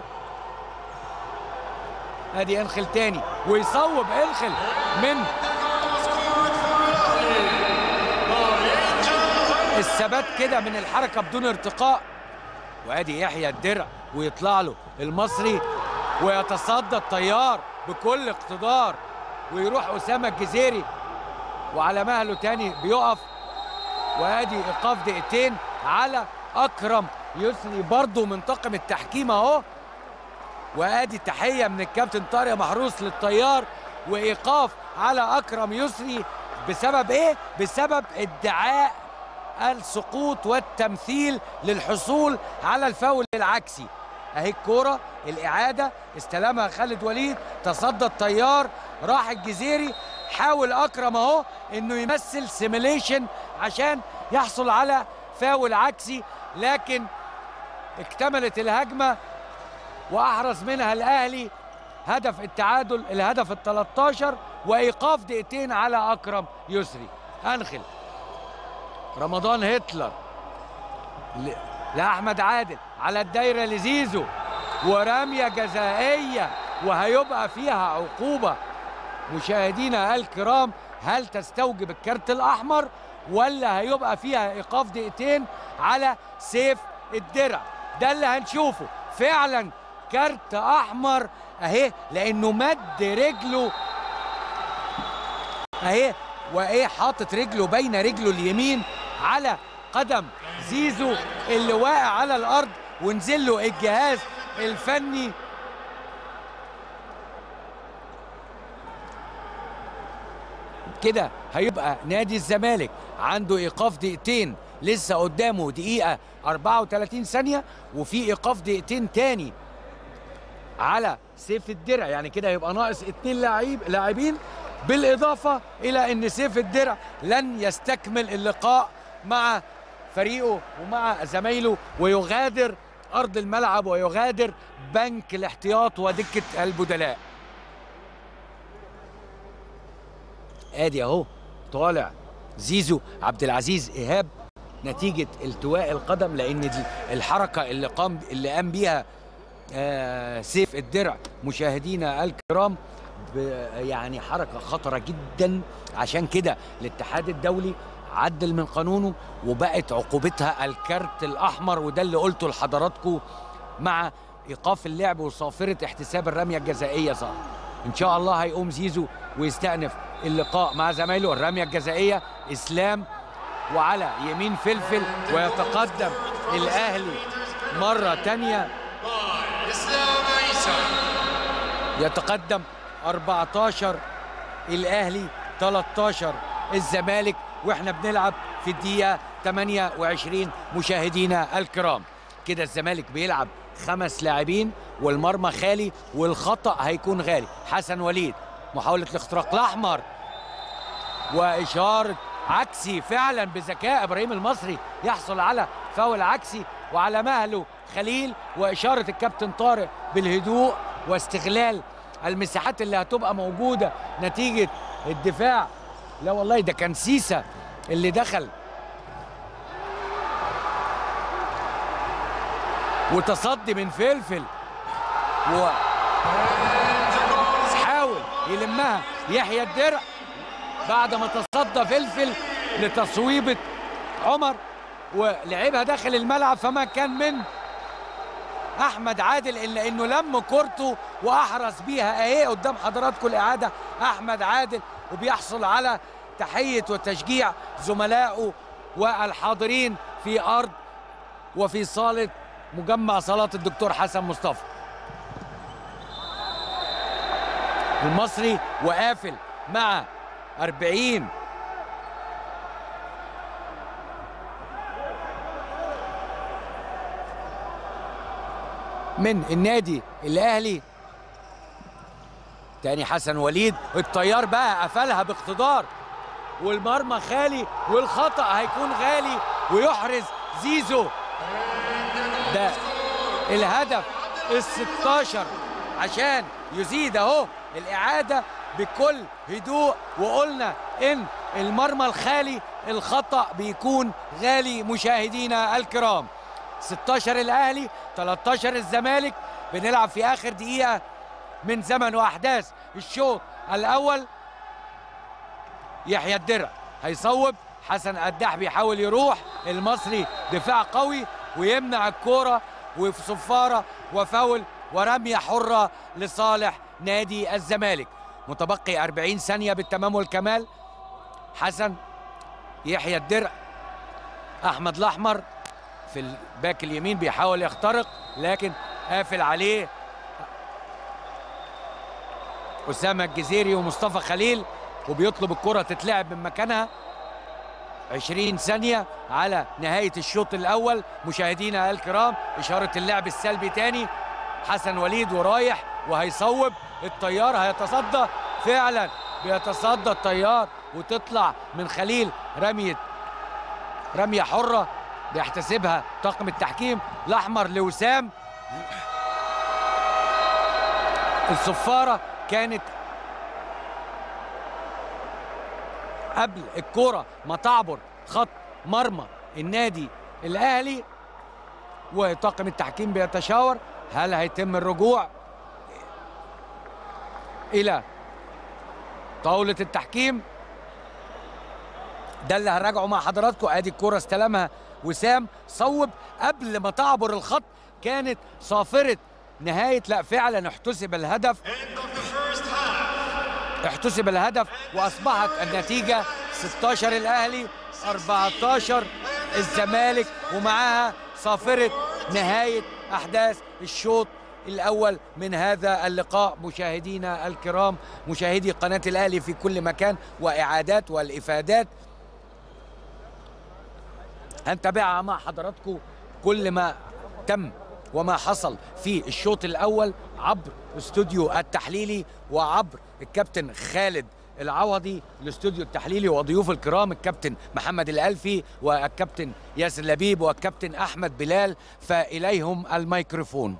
ادي انخل تاني ويصوب انخل من الثبات كده من الحركه بدون ارتقاء وادي يحيى الدرع ويطلع له المصري ويتصدى الطيار بكل اقتدار ويروح اسامه الجزيري وعلى مهله تاني بيقف وادي ايقاف دقيقتين على اكرم يسري برضه من طاقم التحكيم اهو وادي تحيه من الكابتن طارق محروس للطيار وايقاف على اكرم يسري بسبب ايه بسبب ادعاء السقوط والتمثيل للحصول على الفاول العكسي اهي الكوره الاعاده استلمها خالد وليد تصدى الطيار راح الجزيري حاول اكرم اهو انه يمثل سيميليشن عشان يحصل على فاول عكسي لكن اكتملت الهجمه واحرز منها الاهلي هدف التعادل الهدف ال 13 وايقاف دقيقتين على اكرم يسري انخل رمضان هتلر ل- لاحمد عادل على الدايره لزيزو ورميه جزائيه وهيبقى فيها عقوبه مشاهدينا الكرام هل تستوجب الكارت الاحمر ولا هيبقى فيها ايقاف دقيقتين على سيف الدرع ده اللي هنشوفه فعلا كارت احمر اهي لانه مد رجله اهي وايه حاطط رجله بين رجله اليمين على قدم زيزو اللي واقع على الارض ونزل له الجهاز الفني كده هيبقى نادي الزمالك عنده ايقاف دقيقتين لسه قدامه دقيقة 34 ثانية وفي ايقاف دقيقتين تاني على سيف الدرع يعني كده هيبقى ناقص اتنين لاعب لاعبين بالاضافه الى ان سيف الدرع لن يستكمل اللقاء مع فريقه ومع زمايله ويغادر ارض الملعب ويغادر بنك الاحتياط ودكه البدلاء ادي اهو طالع زيزو عبد العزيز ايهاب نتيجه التواء القدم لان دي الحركه اللي قام اللي قام بيها آه، سيف الدرع مشاهدينا الكرام ب- يعني حركة خطرة جدا عشان كده الاتحاد الدولي عدل من قانونه وبقت عقوبتها الكارت الأحمر وده اللي قلته لحضراتكم مع إيقاف اللعب وصافرة احتساب الرمية الجزائية صح إن شاء الله هيقوم زيزو ويستأنف اللقاء مع زمايله الرمية الجزائية إسلام وعلى يمين فلفل ويتقدم الأهلي مرة تانية Islam Isa. يتقدم 14 الاهلي 13 الزمالك واحنا بنلعب في الدقيقه 28 مشاهدينا الكرام كده الزمالك بيلعب خمس لاعبين والمرمى خالي والخطا هيكون غالي حسن وليد محاوله الاختراق الاحمر واشاره عكسي فعلا بذكاء ابراهيم المصري يحصل على فاول عكسي وعلى مهله خليل واشاره الكابتن طارق بالهدوء واستغلال المساحات اللي هتبقى موجوده نتيجه الدفاع لا والله ده كان سيسا اللي دخل وتصدي من فلفل و حاول يلمها يحيى الدرع بعد ما تصدى فلفل لتصويبه عمر ولعبها داخل الملعب فما كان من احمد عادل الا انه لم كورته واحرز بيها اهي قدام حضراتكم الاعاده احمد عادل وبيحصل على تحيه وتشجيع زملائه والحاضرين في ارض وفي صاله مجمع صالات الدكتور حسن مصطفى المصري وقافل مع 40 من النادي الاهلي تاني حسن وليد الطيار بقى قفلها باقتدار والمرمى خالي والخطا هيكون غالي ويحرز زيزو ده الهدف ال 16 عشان يزيد اهو الاعاده بكل هدوء وقلنا ان المرمى الخالي الخطا بيكون غالي مشاهدينا الكرام 16 الاهلي 13 الزمالك بنلعب في اخر دقيقه من زمن واحداث الشوط الاول يحيى الدرع هيصوب حسن قداح بيحاول يروح المصري دفاع قوي ويمنع الكوره وفي صفاره وفاول ورميه حره لصالح نادي الزمالك متبقي 40 ثانيه بالتمام والكمال حسن يحيى الدرع احمد الاحمر في الباك اليمين بيحاول يخترق لكن قافل عليه اسامه الجزيري ومصطفى خليل وبيطلب الكره تتلعب من مكانها 20 ثانية على نهاية الشوط الأول مشاهدينا الكرام إشارة اللعب السلبي تاني حسن وليد ورايح وهيصوب الطيار هيتصدى فعلا بيتصدى الطيار وتطلع من خليل رمية رمية حرة بيحتسبها طاقم التحكيم الأحمر لوسام الصفارة كانت قبل الكرة ما تعبر خط مرمى النادي الأهلي وطاقم التحكيم بيتشاور هل هيتم الرجوع إلى طاولة التحكيم ده اللي هنراجعه مع حضراتكم ادي الكرة استلمها وسام صوب قبل ما تعبر الخط كانت صافرة نهاية لا فعلا احتسب الهدف End of the first half. احتسب الهدف واصبحت النتيجه 16 الاهلي 14 الزمالك ومعاها صافره نهايه احداث الشوط الاول من هذا اللقاء مشاهدينا الكرام مشاهدي قناه الاهلي في كل مكان واعادات والافادات هنتابعها مع حضراتكم كل ما تم وما حصل في الشوط الاول عبر استوديو التحليلي وعبر الكابتن خالد العوضي الاستوديو التحليلي وضيوف الكرام الكابتن محمد الالفي والكابتن ياسر لبيب والكابتن احمد بلال فاليهم الميكروفون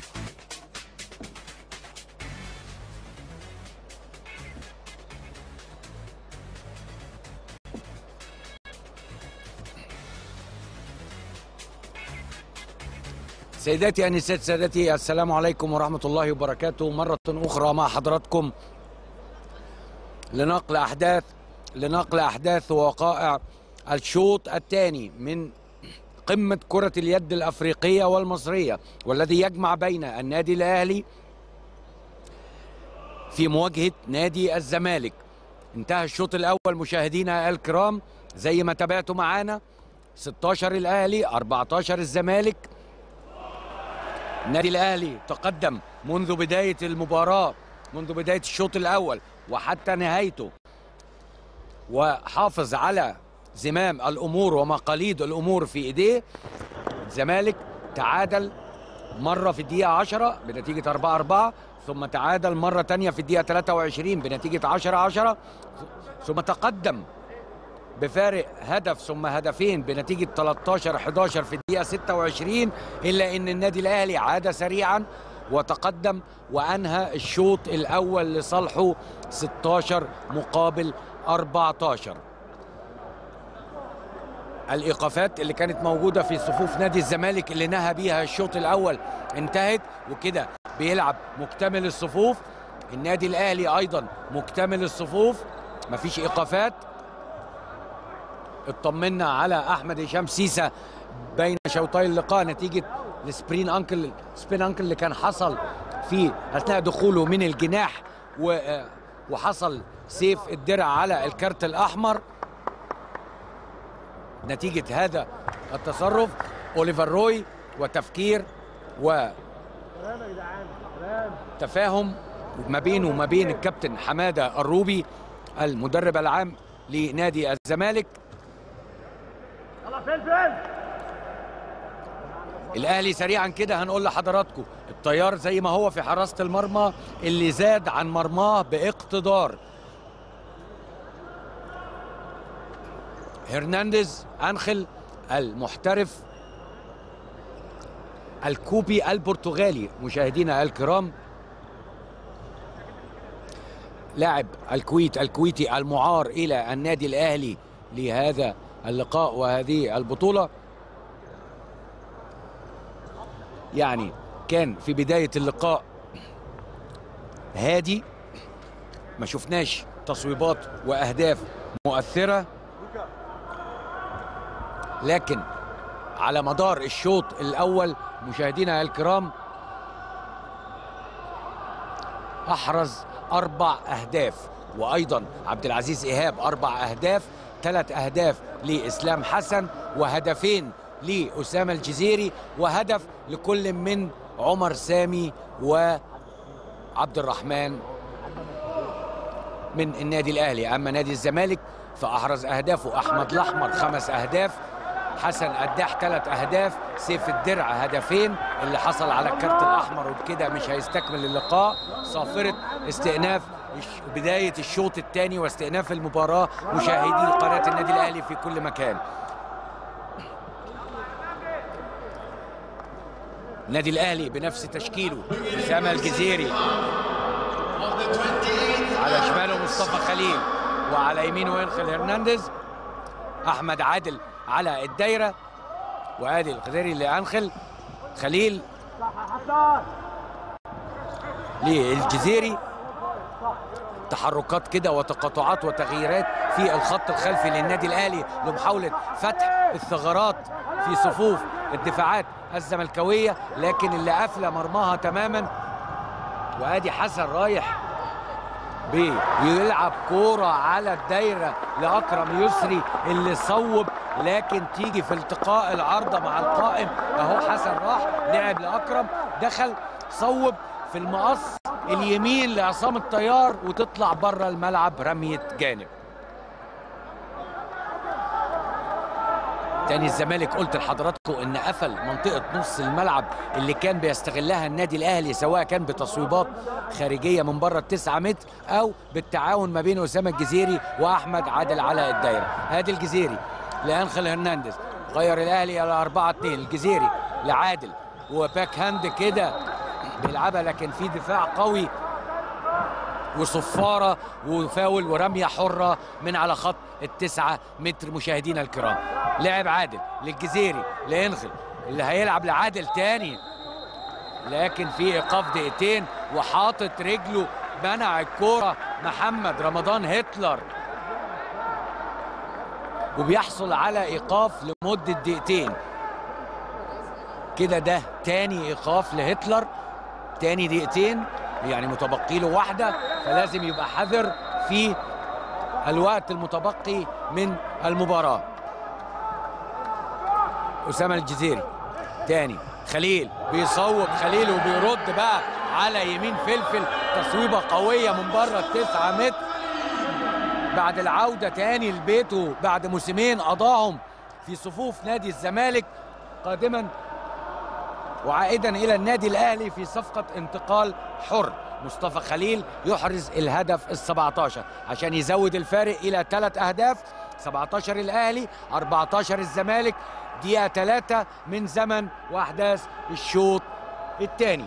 سيداتي انسات سادتي السلام عليكم ورحمه الله وبركاته مره اخرى مع حضراتكم لنقل احداث لنقل احداث ووقائع الشوط الثاني من قمه كره اليد الافريقيه والمصريه والذي يجمع بين النادي الاهلي في مواجهه نادي الزمالك انتهى الشوط الاول مشاهدينا الكرام زي ما تابعتوا معانا 16 الاهلي 14 الزمالك النادي الاهلي تقدم منذ بدايه المباراه منذ بدايه الشوط الاول وحتى نهايته وحافظ على زمام الامور ومقاليد الامور في ايديه الزمالك تعادل مره في الدقيقه 10 بنتيجه 4 4 ثم تعادل مره ثانيه في الدقيقه 23 بنتيجه 10 10 ثم تقدم بفارق هدف ثم هدفين بنتيجة 13 11 في الدقيقة 26 إلا أن النادي الأهلي عاد سريعا وتقدم وأنهى الشوط الأول لصالحه 16 مقابل 14 الإيقافات اللي كانت موجودة في صفوف نادي الزمالك اللي نهى بيها الشوط الأول انتهت وكده بيلعب مكتمل الصفوف النادي الأهلي أيضا مكتمل الصفوف مفيش إيقافات اطمنا على احمد هشام سيسا بين شوطي اللقاء نتيجه السبرين انكل سبين انكل اللي كان حصل في اثناء دخوله من الجناح و آه، وحصل سيف الدرع على الكارت الاحمر نتيجه هذا التصرف اوليفر روي وتفكير وتفاهم ما بينه وما بين الكابتن حماده الروبي المدرب العام لنادي الزمالك الاهلي سريعا كده هنقول لحضراتكم الطيار زي ما هو في حراسه المرمى اللي زاد عن مرماه باقتدار هرنانديز انخل المحترف الكوبي البرتغالي مشاهدينا الكرام لاعب الكويت الكويتي المعار الى النادي الاهلي لهذا اللقاء وهذه البطوله يعني كان في بدايه اللقاء هادي ما شفناش تصويبات واهداف مؤثره لكن على مدار الشوط الاول مشاهدينا الكرام احرز اربع اهداف وايضا عبد العزيز ايهاب اربع اهداف ثلاث اهداف لاسلام حسن وهدفين لاسامه الجزيري وهدف لكل من عمر سامي وعبد الرحمن من النادي الاهلي اما نادي الزمالك فاحرز اهدافه احمد الاحمر خمس اهداف حسن قداح ثلاث اهداف سيف الدرع هدفين اللي حصل على الكارت الاحمر وبكده مش هيستكمل اللقاء صافره استئناف الش- بدايه الشوط الثاني واستئناف المباراه مشاهدي قناه النادي الاهلي في كل مكان النادي الاهلي بنفس تشكيله اسامه الجزيري على شماله مصطفى خليل وعلى يمينه انخل هرنانديز احمد عادل على الدايره وادي الخضيري لانخل خليل للجزيري تحركات كده وتقاطعات وتغييرات في الخط الخلفي للنادي الاهلي لمحاوله فتح الثغرات في صفوف الدفاعات الزملكاويه لكن اللي قافله مرماها تماما وادي حسن رايح بيلعب كوره على الدايره لاكرم يسري اللي صوب لكن تيجي في التقاء العارضه مع القائم اهو حسن راح لعب لاكرم دخل صوب في المقص اليمين لعصام الطيار وتطلع بره الملعب رميه جانب تاني الزمالك قلت لحضراتكم ان قفل منطقه نص الملعب اللي كان بيستغلها النادي الاهلي سواء كان بتصويبات خارجيه من بره التسعة متر او بالتعاون ما بين اسامه الجزيري واحمد عادل على الدايره ادي الجزيري لانخل هرنانديز غير الاهلي الى 4 2 الجزيري لعادل وباك هاند كده بيلعبها لكن في دفاع قوي وصفاره وفاول ورميه حره من على خط التسعة متر مشاهدينا الكرام لعب عادل للجزيري لينخل اللي هيلعب لعادل تاني لكن في ايقاف دقيقتين وحاطط رجله منع الكوره محمد رمضان هتلر وبيحصل على ايقاف لمده دقيقتين كده ده تاني ايقاف لهتلر تاني دقيقتين يعني متبقي له واحده فلازم يبقى حذر في الوقت المتبقي من المباراه اسامه الجزيري تاني خليل بيصوب خليل وبيرد بقى على يمين فلفل تصويبه قويه من بره التسعة متر بعد العوده تاني لبيته بعد موسمين قضاهم في صفوف نادي الزمالك قادما وعائدا الى النادي الاهلي في صفقه انتقال حر مصطفى خليل يحرز الهدف ال 17 عشان يزود الفارق الى ثلاث اهداف 17 الاهلي 14 الزمالك دقيقه 3 من زمن واحداث الشوط الثاني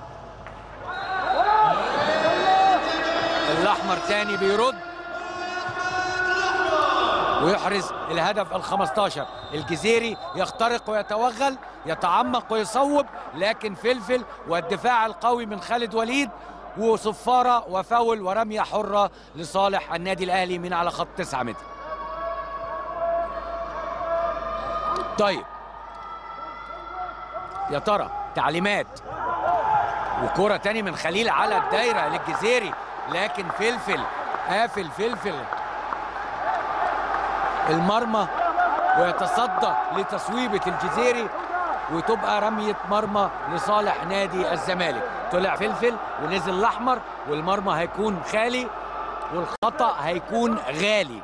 الاحمر تاني بيرد ويحرز الهدف ال 15 الجزيري يخترق ويتوغل يتعمق ويصوب لكن فلفل والدفاع القوي من خالد وليد وصفاره وفاول ورميه حره لصالح النادي الاهلي من على خط 9 متر طيب يا ترى تعليمات وكرة تاني من خليل على الدايرة للجزيري لكن فلفل قافل فلفل المرمى ويتصدى لتصويبة الجزيري وتبقى رمية مرمى لصالح نادي الزمالك طلع فلفل ونزل الأحمر والمرمى هيكون خالي والخطأ هيكون غالي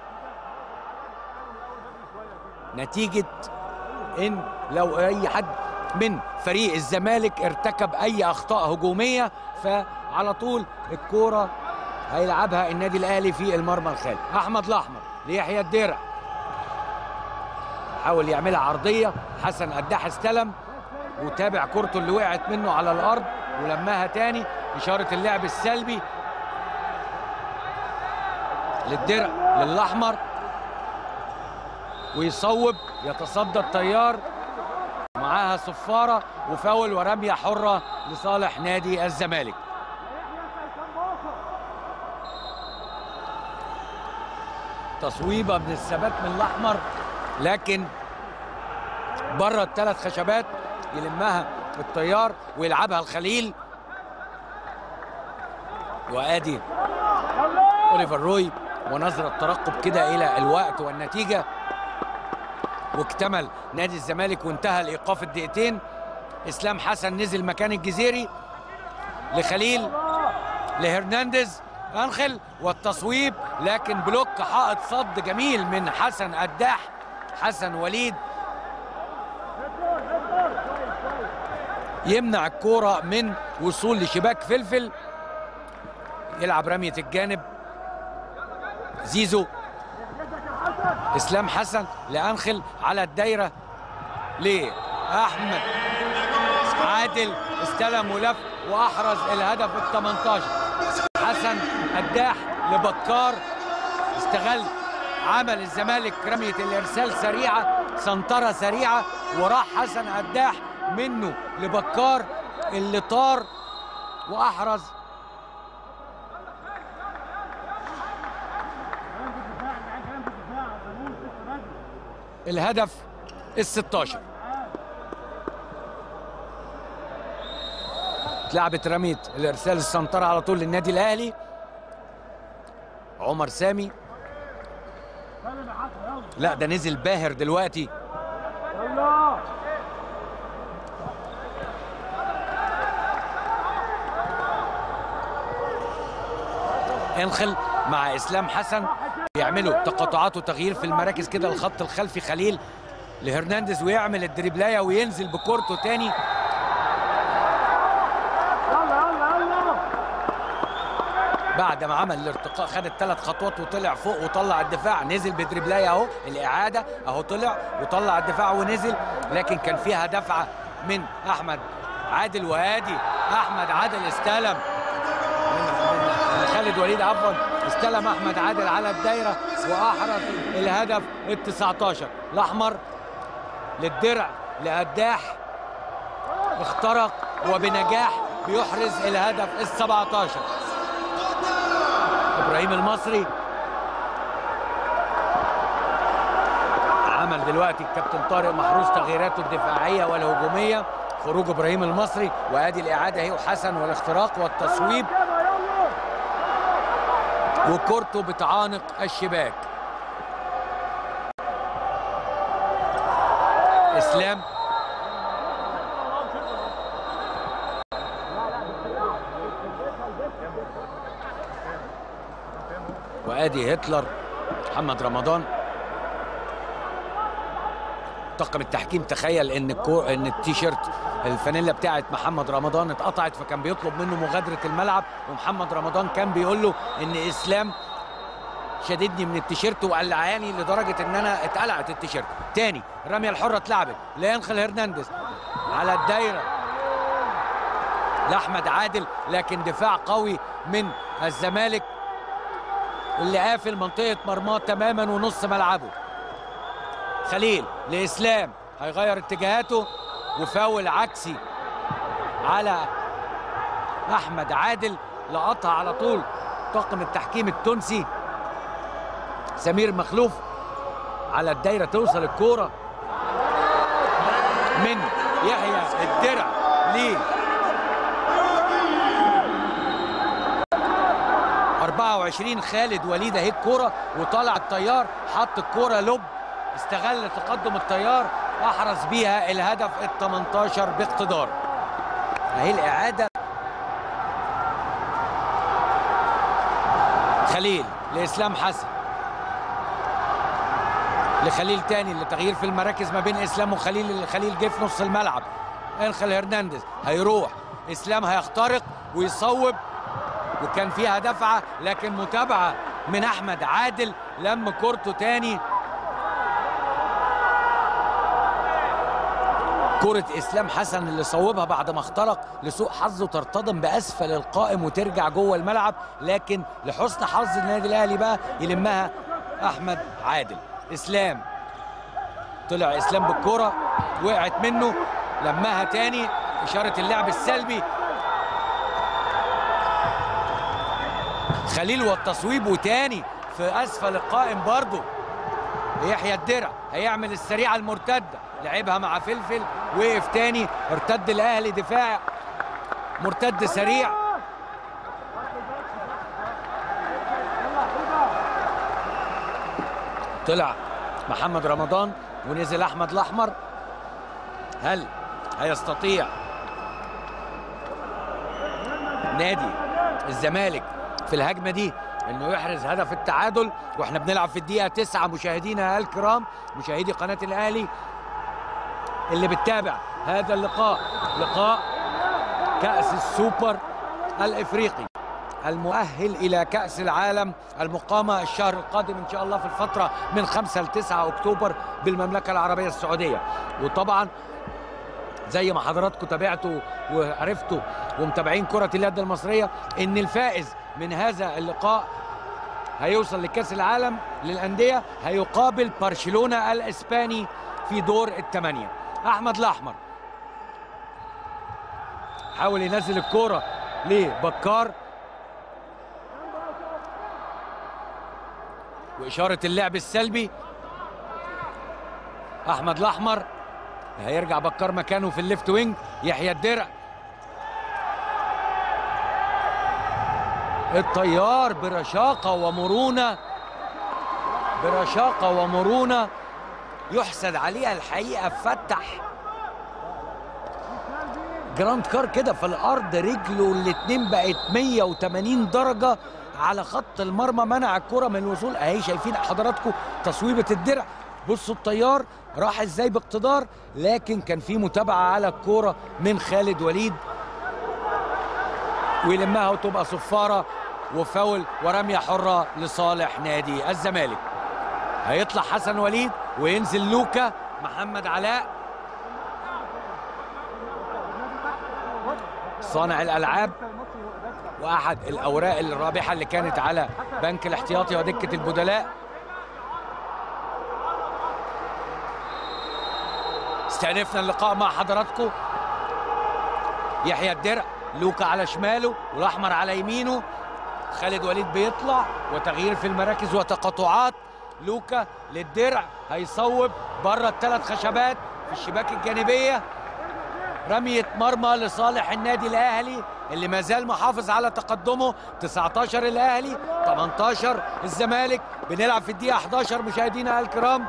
نتيجة ان لو اي حد من فريق الزمالك ارتكب اي اخطاء هجوميه فعلى طول الكوره هيلعبها النادي الاهلي في المرمى الخالي احمد الاحمر ليحيى الدرع حاول يعملها عرضيه حسن قداح استلم وتابع كورته اللي وقعت منه على الارض ولماها تاني اشاره اللعب السلبي للدرع للاحمر ويصوب يتصدى التيار معاها صفاره وفاول ورميه حره لصالح نادي الزمالك تصويبه من الثبات من الاحمر لكن بره الثلاث خشبات يلمها الطيار ويلعبها الخليل وادي اوليفر روي ونظره ترقب كده الى الوقت والنتيجه واكتمل نادي الزمالك وانتهى الايقاف الدقيقتين اسلام حسن نزل مكان الجزيري لخليل لهرنانديز انخل والتصويب لكن بلوك حائط صد جميل من حسن قداح حسن وليد يمنع الكوره من وصول لشباك فلفل يلعب رميه الجانب زيزو اسلام حسن لانخل على الدايره لاحمد عادل استلم ولف واحرز الهدف ال 18 حسن قداح لبكار استغل عمل الزمالك رميه الارسال سريعه سنطره سريعه وراح حسن قداح منه لبكار اللي طار واحرز الهدف ال 16 اتلعبت رمية الارسال السنطرة على طول للنادي الاهلي عمر سامي لا ده نزل باهر دلوقتي انخل مع اسلام حسن يعملوا تقاطعات وتغيير في المراكز كده الخط الخلفي خليل لهرنانديز ويعمل الدريبلايه وينزل بكورته تاني بعد ما عمل الارتقاء خد الثلاث خطوات وطلع فوق وطلع الدفاع نزل بدريبلايه اهو الاعاده اهو طلع وطلع الدفاع ونزل لكن كان فيها دفعه من احمد عادل وادي احمد عادل استلم من من خالد وليد عفوا استلم احمد عادل على الدايره واحرز الهدف ال 19 الاحمر للدرع لقداح اخترق وبنجاح بيحرز الهدف ال 17 ابراهيم المصري عمل دلوقتي الكابتن طارق محروس تغييراته الدفاعيه والهجوميه خروج ابراهيم المصري وادي الاعاده اهي وحسن والاختراق والتصويب وكورته بتعانق الشباك اسلام وادي هتلر محمد رمضان طاقم التحكيم تخيل ان الكو... ان التيشيرت الفانيلا بتاعت محمد رمضان اتقطعت فكان بيطلب منه مغادره الملعب ومحمد رمضان كان بيقول له ان اسلام شددني من التيشيرت وقلعاني لدرجه ان انا اتقلعت التيشيرت تاني الرميه الحره اتلعبت لينخل هرنانديز على الدايره لاحمد عادل لكن دفاع قوي من الزمالك اللي قافل منطقه مرماه تماما ونص ملعبه خليل لاسلام هيغير اتجاهاته وفاول عكسي على احمد عادل لقطها على طول طاقم التحكيم التونسي سمير مخلوف على الدايره توصل الكوره من يحيى الدرع ل 24 خالد وليد اهي الكوره وطلع الطيار حط الكوره لب استغل تقدم الطيار احرز بيها الهدف ال 18 باقتدار اهي الاعاده خليل لاسلام حسن لخليل تاني لتغيير في المراكز ما بين اسلام وخليل اللي خليل جه في نص الملعب انخل هرنانديز هيروح اسلام هيخترق ويصوب وكان فيها دفعه لكن متابعه من احمد عادل لم كورته تاني كرة إسلام حسن اللي صوبها بعد ما اخترق لسوء حظه ترتطم بأسفل القائم وترجع جوه الملعب لكن لحسن حظ النادي الأهلي بقى يلمها أحمد عادل إسلام طلع إسلام بالكرة وقعت منه لمها تاني إشارة اللعب السلبي خليل والتصويب وتاني في أسفل القائم برضه يحيى الدرع هيعمل السريعة المرتدة لعبها مع فلفل وقف تاني ارتد الاهلي دفاع مرتد سريع طلع محمد رمضان ونزل احمد الاحمر هل هيستطيع نادي الزمالك في الهجمه دي انه يحرز هدف التعادل واحنا بنلعب في الدقيقه تسعة مشاهدينا الكرام مشاهدي قناه الاهلي اللي بتتابع هذا اللقاء لقاء كأس السوبر الإفريقي المؤهل إلى كأس العالم المقامة الشهر القادم إن شاء الله في الفترة من 5 ل 9 أكتوبر بالمملكة العربية السعودية وطبعا زي ما حضراتكم تابعتوا وعرفتوا ومتابعين كرة اليد المصرية إن الفائز من هذا اللقاء هيوصل لكأس العالم للأندية هيقابل برشلونة الإسباني في دور الثمانية احمد الاحمر حاول ينزل الكوره لبكار واشاره اللعب السلبي احمد الاحمر هيرجع بكار مكانه في الليفت وينج يحيى الدرع الطيار برشاقه ومرونه برشاقه ومرونه يحسد عليها الحقيقه فتح جراند كار كده في الارض رجله الاتنين بقت 180 درجه على خط المرمى منع الكره من الوصول اهي شايفين حضراتكم تصويبه الدرع بصوا الطيار راح ازاي باقتدار لكن كان في متابعه على الكوره من خالد وليد ويلمها وتبقى صفاره وفاول ورميه حره لصالح نادي الزمالك هيطلع حسن وليد وينزل لوكا محمد علاء صانع الالعاب واحد الاوراق الرابحه اللي كانت على بنك الاحتياطي ودكه البدلاء استأنفنا اللقاء مع حضراتكم يحيى الدرع لوكا على شماله والاحمر على يمينه خالد وليد بيطلع وتغيير في المراكز وتقاطعات لوكا للدرع هيصوب بره الثلاث خشبات في الشباك الجانبيه رميه مرمى لصالح النادي الاهلي اللي ما زال محافظ على تقدمه 19 الاهلي 18 الزمالك بنلعب في الدقيقه 11 مشاهدينا الكرام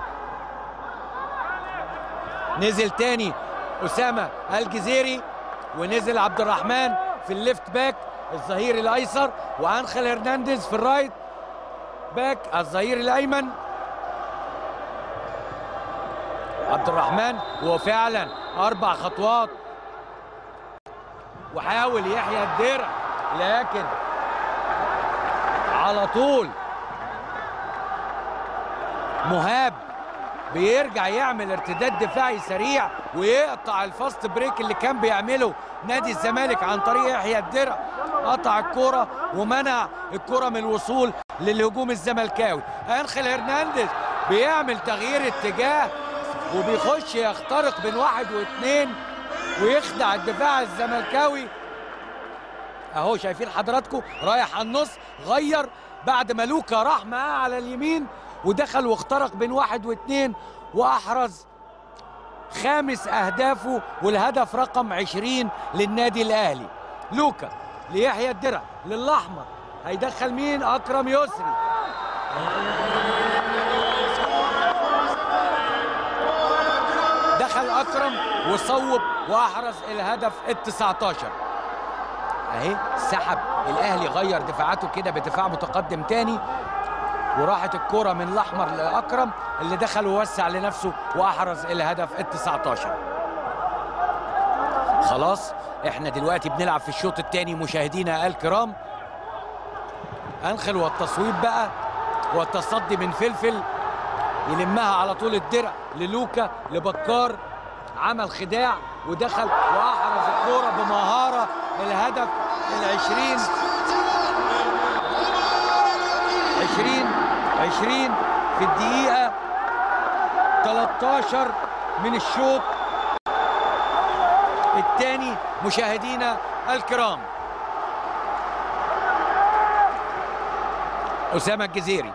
نزل تاني اسامه الجزيري ونزل عبد الرحمن في الليفت باك الظهير الايسر وانخل هرنانديز في الرايت باك الظهير الايمن عبد الرحمن وفعلا اربع خطوات وحاول يحيى الدرع لكن على طول مهاب بيرجع يعمل ارتداد دفاعي سريع ويقطع الفاست بريك اللي كان بيعمله نادي الزمالك عن طريق يحيى الدرع قطع الكرة ومنع الكرة من الوصول للهجوم الزملكاوي انخل هرنانديز بيعمل تغيير اتجاه وبيخش يخترق بين واحد واثنين ويخدع الدفاع الزملكاوي اهو شايفين حضراتكم رايح على النص غير بعد ما لوكا راح معاه على اليمين ودخل واخترق بين واحد واثنين واحرز خامس اهدافه والهدف رقم 20 للنادي الاهلي لوكا ليحيى الدرع للاحمر هيدخل مين اكرم يسري دخل اكرم وصوب واحرز الهدف ال 19 اهي سحب الاهلي غير دفاعاته كده بدفاع متقدم تاني وراحت الكرة من الاحمر لاكرم اللي دخل ووسع لنفسه واحرز الهدف ال 19 خلاص احنا دلوقتي بنلعب في الشوط الثاني مشاهدينا الكرام انخل والتصويب بقى والتصدي من فلفل يلمها على طول الدرع للوكا لبكار عمل خداع ودخل واحرز الكوره بمهاره الهدف العشرين عشرين عشرين في الدقيقة 13 من الشوط الثاني مشاهدينا الكرام أسامة الجزيري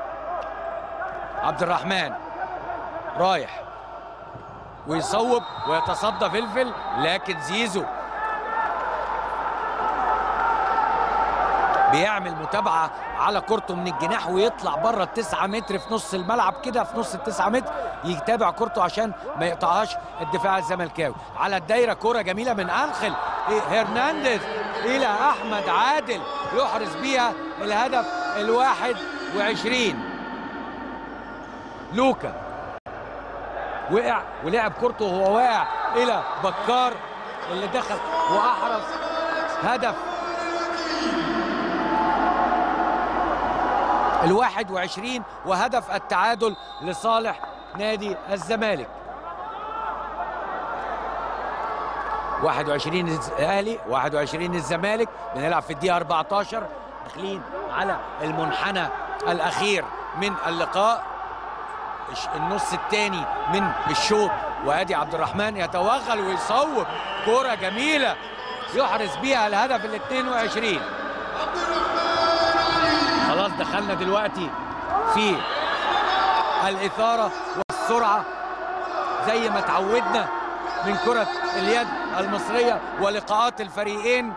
عبد الرحمن رايح ويصوب ويتصدى فلفل لكن زيزو بيعمل متابعة على كورته من الجناح ويطلع بره التسعة متر في نص الملعب كده في نص التسعة متر يتابع كورته عشان ما يقطعهاش الدفاع الزملكاوي على الدايرة كورة جميلة من أنخل إيه، هرنانديز إلى أحمد عادل يحرز بيها الهدف الواحد وعشرين لوكا وقع ولعب كورته وهو واقع إلى بكار اللي دخل وأحرز هدف الواحد وعشرين وهدف التعادل لصالح نادي الزمالك 21 الاهلي 21 الزمالك بنلعب في الدقيقه 14 داخلين على المنحنى الاخير من اللقاء الش- النص الثاني من الشوط وادي عبد الرحمن يتوغل ويصوب كرة جميلة يحرز بيها الهدف ال 22 خلاص دخلنا دلوقتي في الإثارة والسرعة زي ما تعودنا من كرة اليد المصرية ولقاءات الفريقين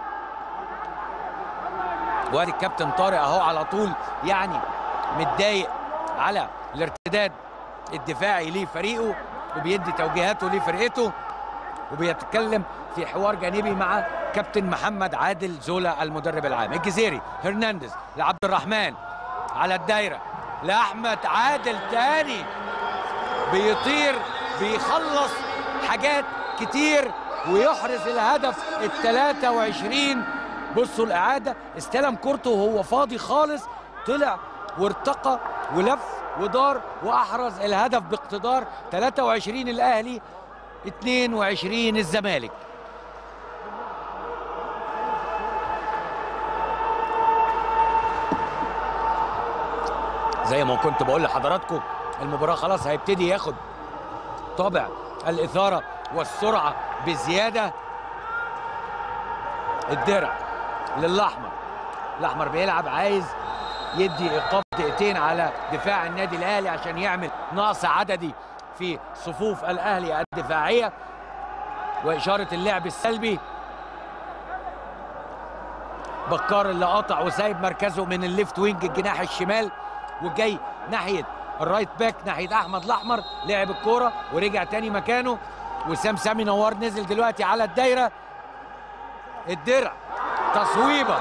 وادي الكابتن طارق اهو على طول يعني متضايق على الارتداد الدفاعي لفريقه وبيدي توجيهاته لفرقته وبيتكلم في حوار جانبي مع كابتن محمد عادل زولا المدرب العام الجزيري هرنانديز لعبد الرحمن على الدايره لاحمد عادل تاني بيطير بيخلص حاجات كتير ويحرز الهدف ال 23 بصوا الاعاده استلم كورته وهو فاضي خالص طلع وارتقى ولف ودار واحرز الهدف باقتدار 23 الاهلي 22 الزمالك زي ما كنت بقول لحضراتكم المباراة خلاص هيبتدي ياخد طابع الإثارة والسرعة بزيادة الدرع للأحمر الأحمر بيلعب عايز يدي إيقاف دقيقتين على دفاع النادي الأهلي عشان يعمل نقص عددي في صفوف الأهلي الدفاعية وإشارة اللعب السلبي بكار اللي قاطع وسايب مركزه من الليفت وينج الجناح الشمال وجاي ناحيه الرايت باك ناحيه احمد الاحمر لعب الكوره ورجع تاني مكانه وسام سامي نوار نزل دلوقتي على الدايره الدرع تصويبه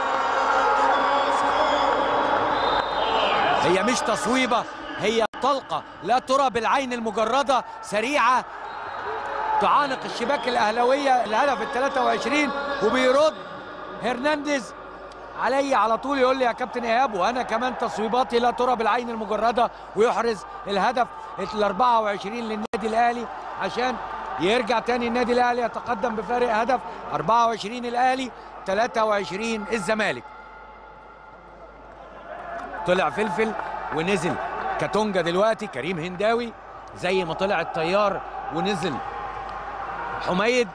هي مش تصويبه هي طلقه لا ترى بالعين المجرده سريعه تعانق الشباك الاهلاويه الهدف ال 23 وبيرد هرنانديز علي على طول يقول لي يا كابتن ايهاب وانا كمان تصويباتي لا ترى بالعين المجرده ويحرز الهدف ال 24 للنادي الاهلي عشان يرجع تاني النادي الاهلي يتقدم بفارق هدف 24 الاهلي 23 الزمالك طلع فلفل ونزل كاتونجا دلوقتي كريم هنداوي زي ما طلع الطيار ونزل حميد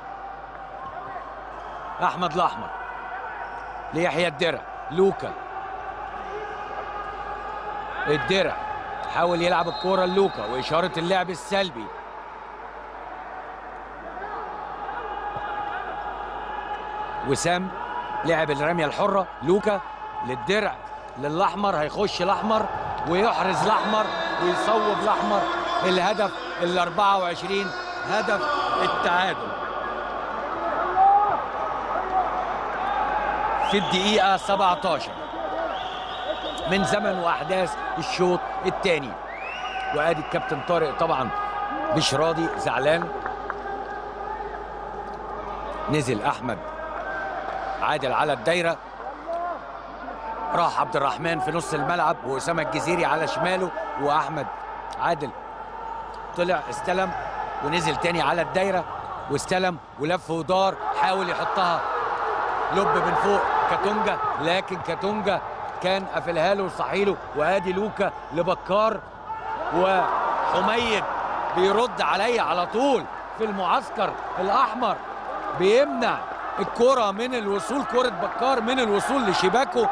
احمد الاحمر ليحيى الدرع لوكا الدرع حاول يلعب الكوره لوكا واشاره اللعب السلبي وسام لعب الرميه الحره لوكا للدرع للاحمر هيخش الاحمر ويحرز الاحمر ويصوب الاحمر الهدف ال 24 هدف التعادل في الدقيقه 17 من زمن واحداث الشوط الثاني وادي الكابتن طارق طبعا مش راضي زعلان نزل احمد عادل على الدايره راح عبد الرحمن في نص الملعب واسامه الجزيري على شماله واحمد عادل طلع استلم ونزل تاني على الدايره واستلم ولف ودار حاول يحطها لب من فوق كاتونجا لكن كاتونجا كان قافلها له وصحيله وادي لوكا لبكار وحميد بيرد عليا على طول في المعسكر الاحمر بيمنع الكرة من الوصول كرة بكار من الوصول لشباكه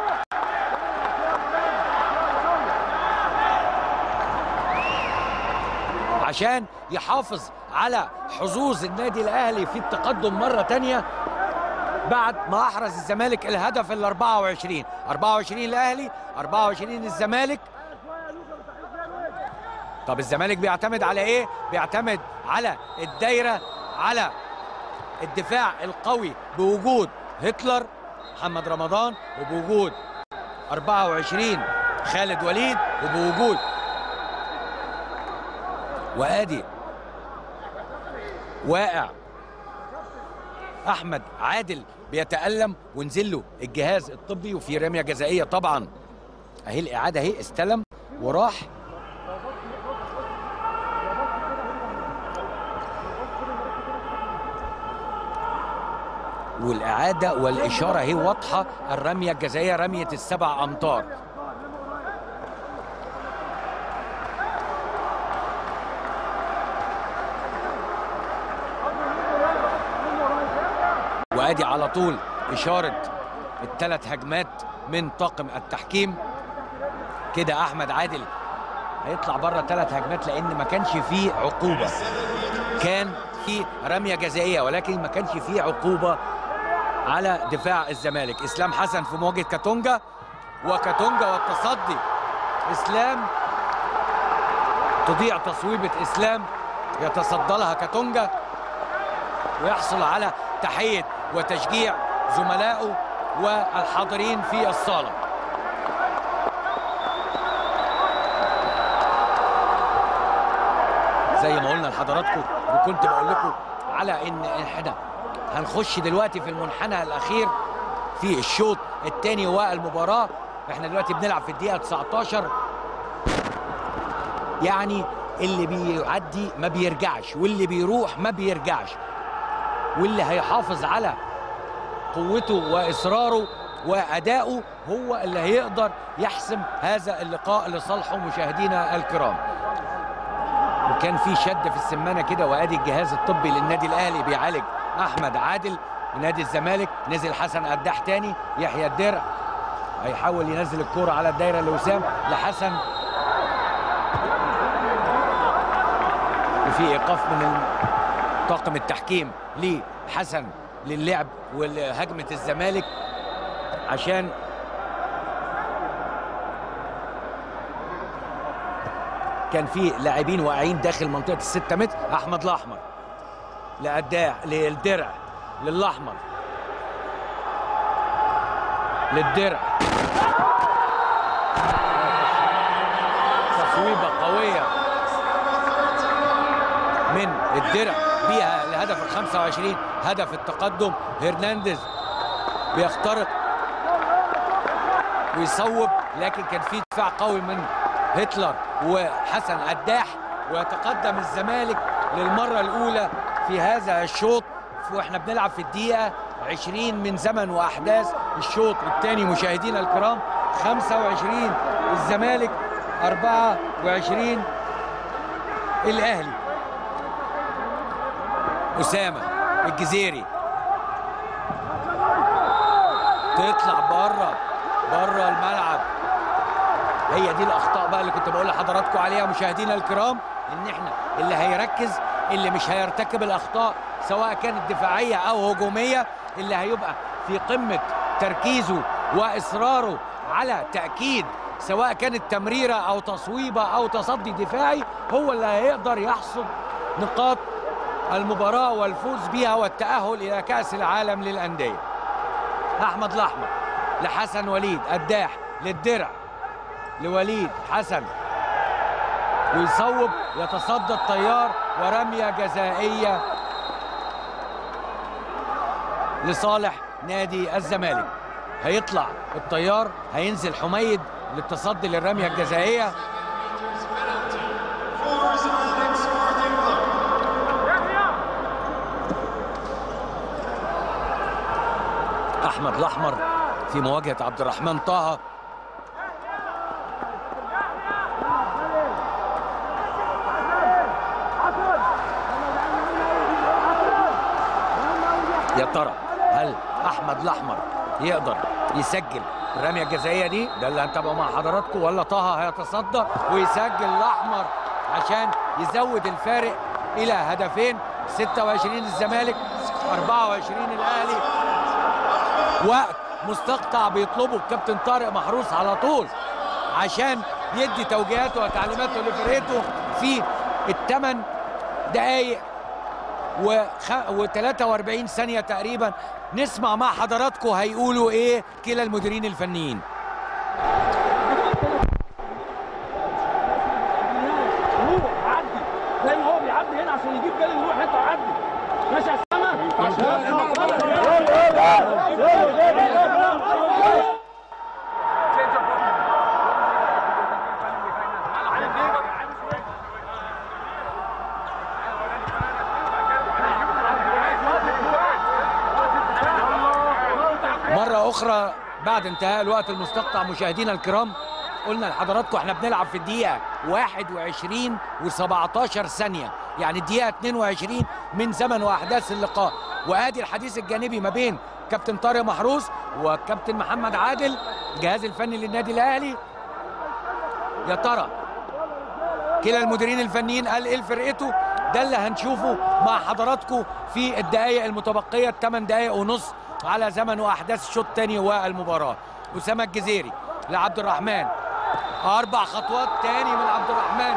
عشان يحافظ على حظوظ النادي الاهلي في التقدم مرة تانية بعد ما احرز الزمالك الهدف ال 24 24 الاهلي 24 الزمالك طب الزمالك بيعتمد على ايه بيعتمد على الدايره على الدفاع القوي بوجود هتلر محمد رمضان وبوجود 24 خالد وليد وبوجود وادي واقع احمد عادل بيتالم ونزل له الجهاز الطبي وفي رميه جزائيه طبعا اهي الاعاده اهي استلم وراح والاعاده والاشاره اهي واضحه الرميه الجزائيه رميه السبع امتار وادي على طول اشاره الثلاث هجمات من طاقم التحكيم كده احمد عادل هيطلع بره ثلاث هجمات لان ما كانش فيه عقوبه كان في رميه جزائيه ولكن ما كانش فيه عقوبه على دفاع الزمالك اسلام حسن في مواجهه كاتونجا وكاتونجا والتصدي اسلام تضيع تصويبه اسلام يتصدى لها كاتونجا ويحصل على تحيه وتشجيع زملائه والحاضرين في الصاله زي ما قلنا لحضراتكم وكنت بقول لكم على ان احنا هنخش دلوقتي في المنحنى الاخير في الشوط الثاني والمباراه احنا دلوقتي بنلعب في الدقيقه 19 يعني اللي بيعدي ما بيرجعش واللي بيروح ما بيرجعش واللي هيحافظ على قوته واصراره وادائه هو اللي هيقدر يحسم هذا اللقاء لصالحه مشاهدينا الكرام وكان في شد في السمانه كده وادي الجهاز الطبي للنادي الاهلي بيعالج احمد عادل من نادي الزمالك نزل حسن قداح تاني يحيى الدرع هيحاول ينزل الكرة على الدايرة لوسام لحسن وفي ايقاف من طاقم التحكيم لحسن للعب وهجمة الزمالك عشان كان في لاعبين واقعين داخل منطقة الستة متر أحمد الأحمر لأداع للدرع للأحمر للدرع تصويبة قوية من الدرع بيها لهدف ال 25 هدف التقدم هرنانديز بيخترق ويصوب لكن كان في دفاع قوي من هتلر وحسن قداح ويتقدم الزمالك للمرة الأولى في هذا الشوط واحنا بنلعب في الدقيقة 20 من زمن وأحداث الشوط الثاني مشاهدينا الكرام 25 الزمالك 24 الأهلي أسامة الجزيري تطلع بره بره الملعب هي دي الاخطاء بقى اللي كنت بقول لحضراتكم عليها مشاهدينا الكرام ان احنا اللي هيركز اللي مش هيرتكب الاخطاء سواء كانت دفاعيه او هجوميه اللي هيبقى في قمه تركيزه واصراره على تاكيد سواء كانت تمريره او تصويبه او تصدي دفاعي هو اللي هيقدر يحصد نقاط المباراه والفوز بها والتاهل الى كاس العالم للانديه احمد الاحمر لحسن وليد الداح للدرع لوليد حسن ويصوب يتصدى الطيار ورميه جزائيه لصالح نادي الزمالك هيطلع الطيار هينزل حميد للتصدي للرميه الجزائيه For Zamalek Sporting Club. احمد الاحمر في مواجهه عبد الرحمن طه يا ترى هل احمد الاحمر يقدر يسجل الرميه الجزائيه دي ده اللي هنتابعه مع حضراتكم ولا طه هيتصدى ويسجل الاحمر عشان يزود الفارق الى هدفين 26 الزمالك 24 الاهلي وقت مستقطع بيطلبه الكابتن طارق محروس على طول عشان يدي توجيهاته وتعليماته لفرقته في الثمان دقايق وخ... و43 ثانية تقريبا نسمع مع حضراتكم هيقولوا ايه كلا المديرين الفنيين روح عدي زي ما هو بيعدي هنا عشان يجيب جالي يروح انت عدي ماشي يا اسامه مرة أخرى بعد انتهاء الوقت المستقطع مشاهدينا الكرام قلنا لحضراتكم احنا بنلعب في الدقيقة 21 و17 ثانية يعني الدقيقة 22 من زمن وأحداث اللقاء وآدي الحديث الجانبي ما بين كابتن طارق محروس وكابتن محمد عادل الجهاز الفني للنادي الأهلي يا ترى كلا المديرين الفنيين قال ايه لفرقته ده اللي هنشوفه مع حضراتكم في الدقائق المتبقيه الثمان دقائق ونص على زمن واحداث الشوط الثاني والمباراه اسامه الجزيري لعبد الرحمن اربع خطوات تاني من عبد الرحمن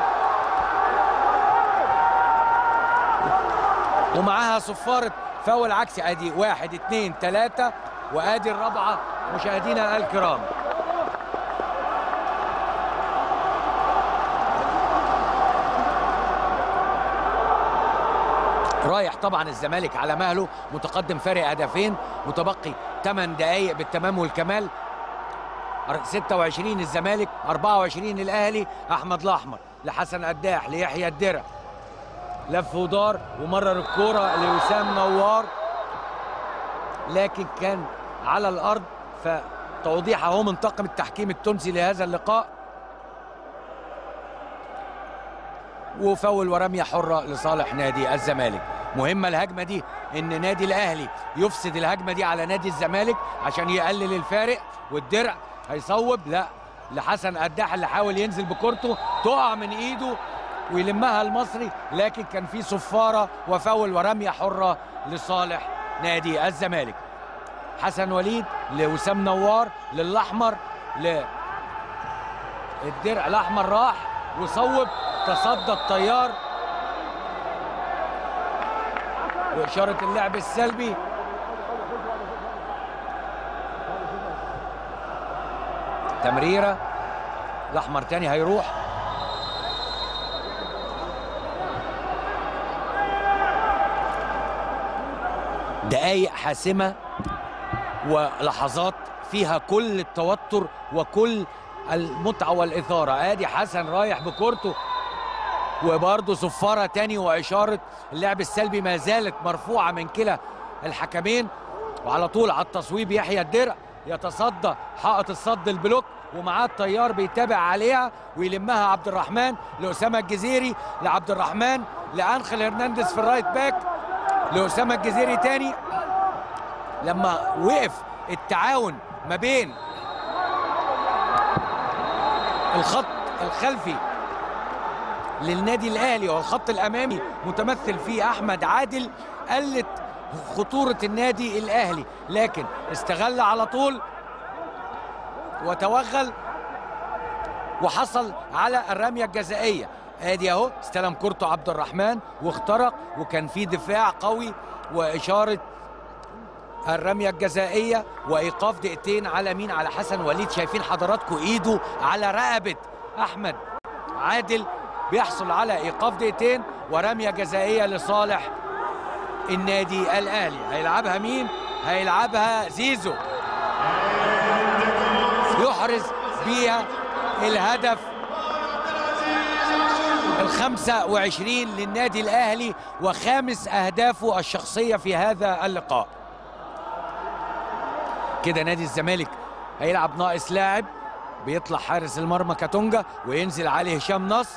ومعاها صفاره فاول عكسي ادي واحد اتنين تلاته وادي الرابعه مشاهدينا الكرام رايح طبعا الزمالك على مهله متقدم فارق هدفين متبقي 8 دقائق بالتمام والكمال 26 الزمالك 24 الاهلي احمد الاحمر لحسن قداح ليحيى الدرع لف ودار ومرر الكوره لوسام نوار لكن كان على الارض فتوضيح اهو من طاقم التحكيم التونسي لهذا اللقاء وفول ورميه حره لصالح نادي الزمالك مهمه الهجمه دي ان نادي الاهلي يفسد الهجمه دي على نادي الزمالك عشان يقلل الفارق والدرع هيصوب لا لحسن قداح اللي حاول ينزل بكورته تقع من ايده ويلمها المصري لكن كان في صفاره وفول ورميه حره لصالح نادي الزمالك حسن وليد لوسام نوار للاحمر ل الدرع الاحمر راح وصوب تصدى الطيار وإشارة اللعب السلبي تمريرة الأحمر تاني هيروح دقايق حاسمة ولحظات فيها كل التوتر وكل المتعة والإثارة آدي حسن رايح بكورته وبرضه صفارة تاني وإشارة اللعب السلبي ما زالت مرفوعة من كلا الحكمين وعلى طول على التصويب يحيى الدرع يتصدى حائط الصد البلوك ومعاه الطيار بيتابع عليها ويلمها عبد الرحمن لأسامة الجزيري لعبد الرحمن لأنخل هرنانديز في الرايت باك لأسامة الجزيري تاني لما وقف التعاون ما بين الخط الخلفي للنادي الاهلي والخط الامامي متمثل فيه احمد عادل قلت خطورة النادي الأهلي لكن استغل على طول وتوغل وحصل على الرمية الجزائية ادي اهو استلم كورته عبد الرحمن واخترق وكان في دفاع قوي وإشارة الرمية الجزائية وإيقاف دقيقتين على مين على حسن وليد شايفين حضراتكم إيده على رقبة أحمد عادل بيحصل على إيقاف دقيقتين ورمية جزائية لصالح النادي الأهلي هيلعبها مين؟ هيلعبها زيزو يحرز بيها الهدف الخمسة وعشرين للنادي الأهلي وخامس أهدافه الشخصية في هذا اللقاء كده نادي الزمالك هيلعب ناقص لاعب بيطلع حارس المرمى كاتونجا وينزل عليه هشام نصر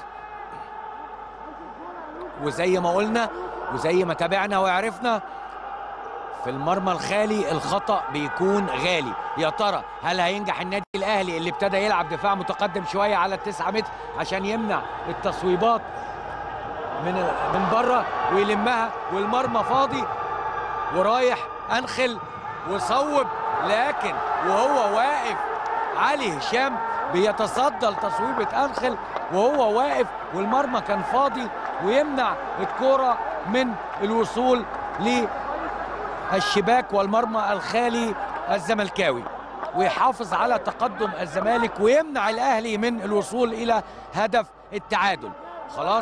وزي ما قلنا وزي ما تابعنا وعرفنا في المرمى الخالي الخطأ بيكون غالي يا ترى هل هينجح النادي الأهلي اللي ابتدى يلعب دفاع متقدم شوية على التسعة متر عشان يمنع التصويبات من من بره ويلمها والمرمى فاضي ورايح أنخل وصوب لكن وهو واقف علي هشام بيتصدى لتصويبة أنخل وهو واقف والمرمى كان فاضي ويمنع الكرة من الوصول للشباك والمرمى الخالي الزملكاوي ويحافظ على تقدم الزمالك ويمنع الأهلي من الوصول إلى هدف التعادل خلاص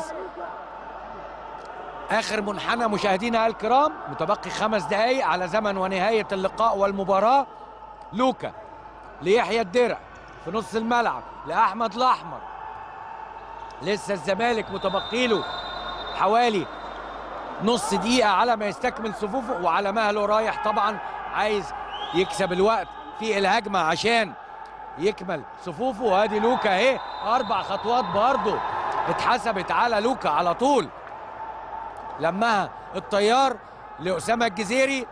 آخر منحنى مشاهدينا الكرام متبقي خمس دقايق على زمن ونهاية اللقاء والمباراة لوكا ليحيى الدرع في نص الملعب لأحمد الأحمر لسه الزمالك متبقي له حوالي نص دقيقة على ما يستكمل صفوفه وعلى مهله رايح طبعا عايز يكسب الوقت في الهجمة عشان يكمل صفوفه وادي لوكا اهي اربع خطوات برضه اتحسبت على لوكا على طول لمها الطيار لأسامة الجزيري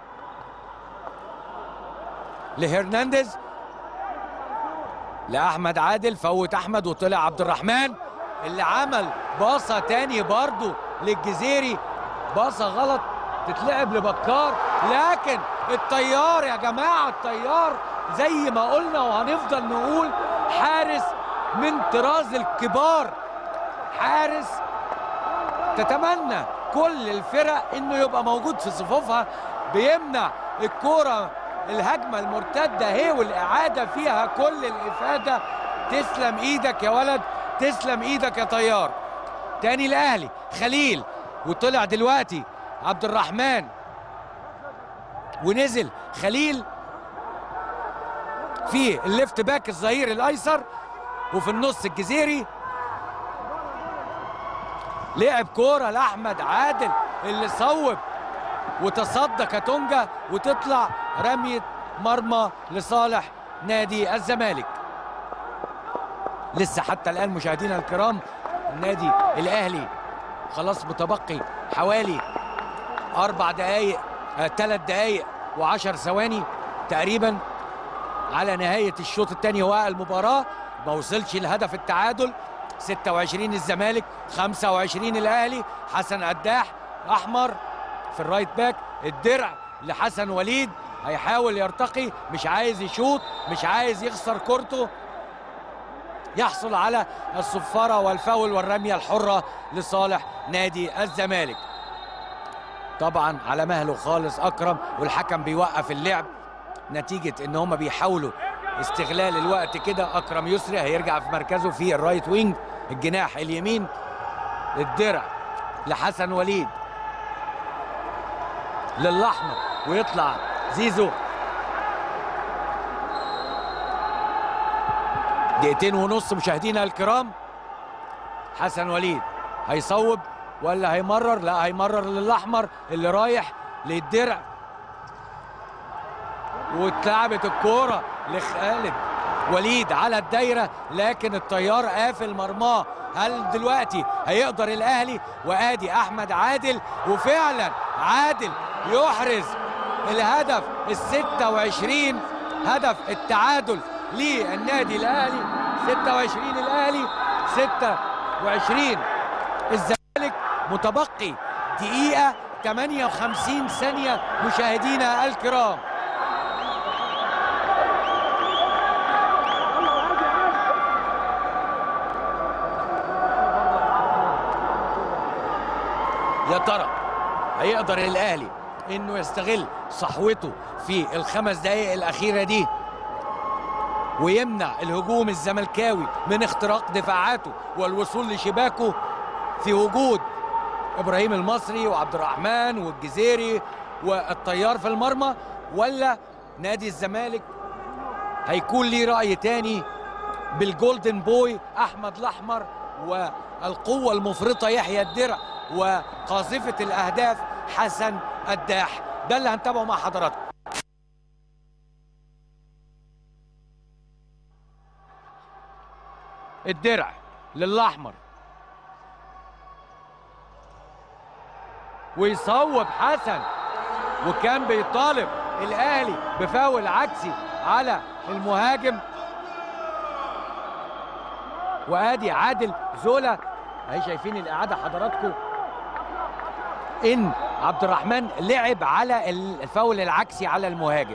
لهرنانديز لأحمد عادل فوت أحمد وطلع عبد الرحمن اللي عمل باصة تاني برضه للجزيري باصة غلط تتلعب لبكار لكن الطيار يا جماعة الطيار زي ما قلنا وهنفضل نقول حارس من طراز الكبار حارس تتمنى كل الفرق انه يبقى موجود في صفوفها بيمنع الكرة الهجمة المرتدة هي والإعادة فيها كل الإفادة تسلم إيدك يا ولد تسلم إيدك يا طيار تاني الأهلي خليل وطلع دلوقتي عبد الرحمن ونزل خليل في الليفت باك الظهير الأيسر وفي النص الجزيري لعب كوره لاحمد عادل اللي صوب وتصدى كاتونجا وتطلع رميه مرمى لصالح نادي الزمالك لسه حتى الان مشاهدينا الكرام النادي الاهلي خلاص متبقي حوالي اربع دقائق ثلاث دقائق وعشر ثواني تقريبا على نهايه الشوط الثاني والمباراه ما وصلش لهدف التعادل 26 الزمالك 25 الاهلي حسن قداح احمر في الرايت باك الدرع لحسن وليد هيحاول يرتقي مش عايز يشوط مش عايز يخسر كورته يحصل على الصفاره والفاول والرميه الحره لصالح نادي الزمالك طبعا على مهله خالص اكرم والحكم بيوقف اللعب نتيجه ان هم بيحاولوا استغلال الوقت كده اكرم يسري هيرجع في مركزه في الرايت وينج الجناح اليمين الدرع لحسن وليد للاحمر ويطلع زيزو دقيقتين ونص مشاهدينا الكرام حسن وليد هيصوب ولا هيمرر لا هيمرر للاحمر اللي رايح للدرع واتلعبت الكوره لخالد وليد على الدايره لكن الطيار قافل مرماه هل دلوقتي هيقدر الاهلي وادي احمد عادل وفعلا عادل يحرز الهدف ال 26 هدف التعادل للنادي الاهلي 26 الاهلي 26 الزمالك متبقي دقيقه 58 ثانية مشاهدينا الكرام يا ترى هيقدر الاهلي انه يستغل صحوته في الخمس دقائق الاخيره دي ويمنع الهجوم الزملكاوي من اختراق دفاعاته والوصول لشباكه في وجود ابراهيم المصري وعبد الرحمن والجزيري والطيار في المرمى ولا نادي الزمالك هيكون ليه راي تاني بالجولدن بوي احمد الاحمر والقوه المفرطه يحيى الدرع وقاذفه الاهداف حسن الداح ده اللي هنتابعه مع حضراتكم الدرع للاحمر ويصوب حسن وكان بيطالب الاهلي بفاول عكسي على المهاجم وادي عادل زولا اهي شايفين الاعاده حضراتكم ان عبد الرحمن لعب على الفاول العكسي على المهاجم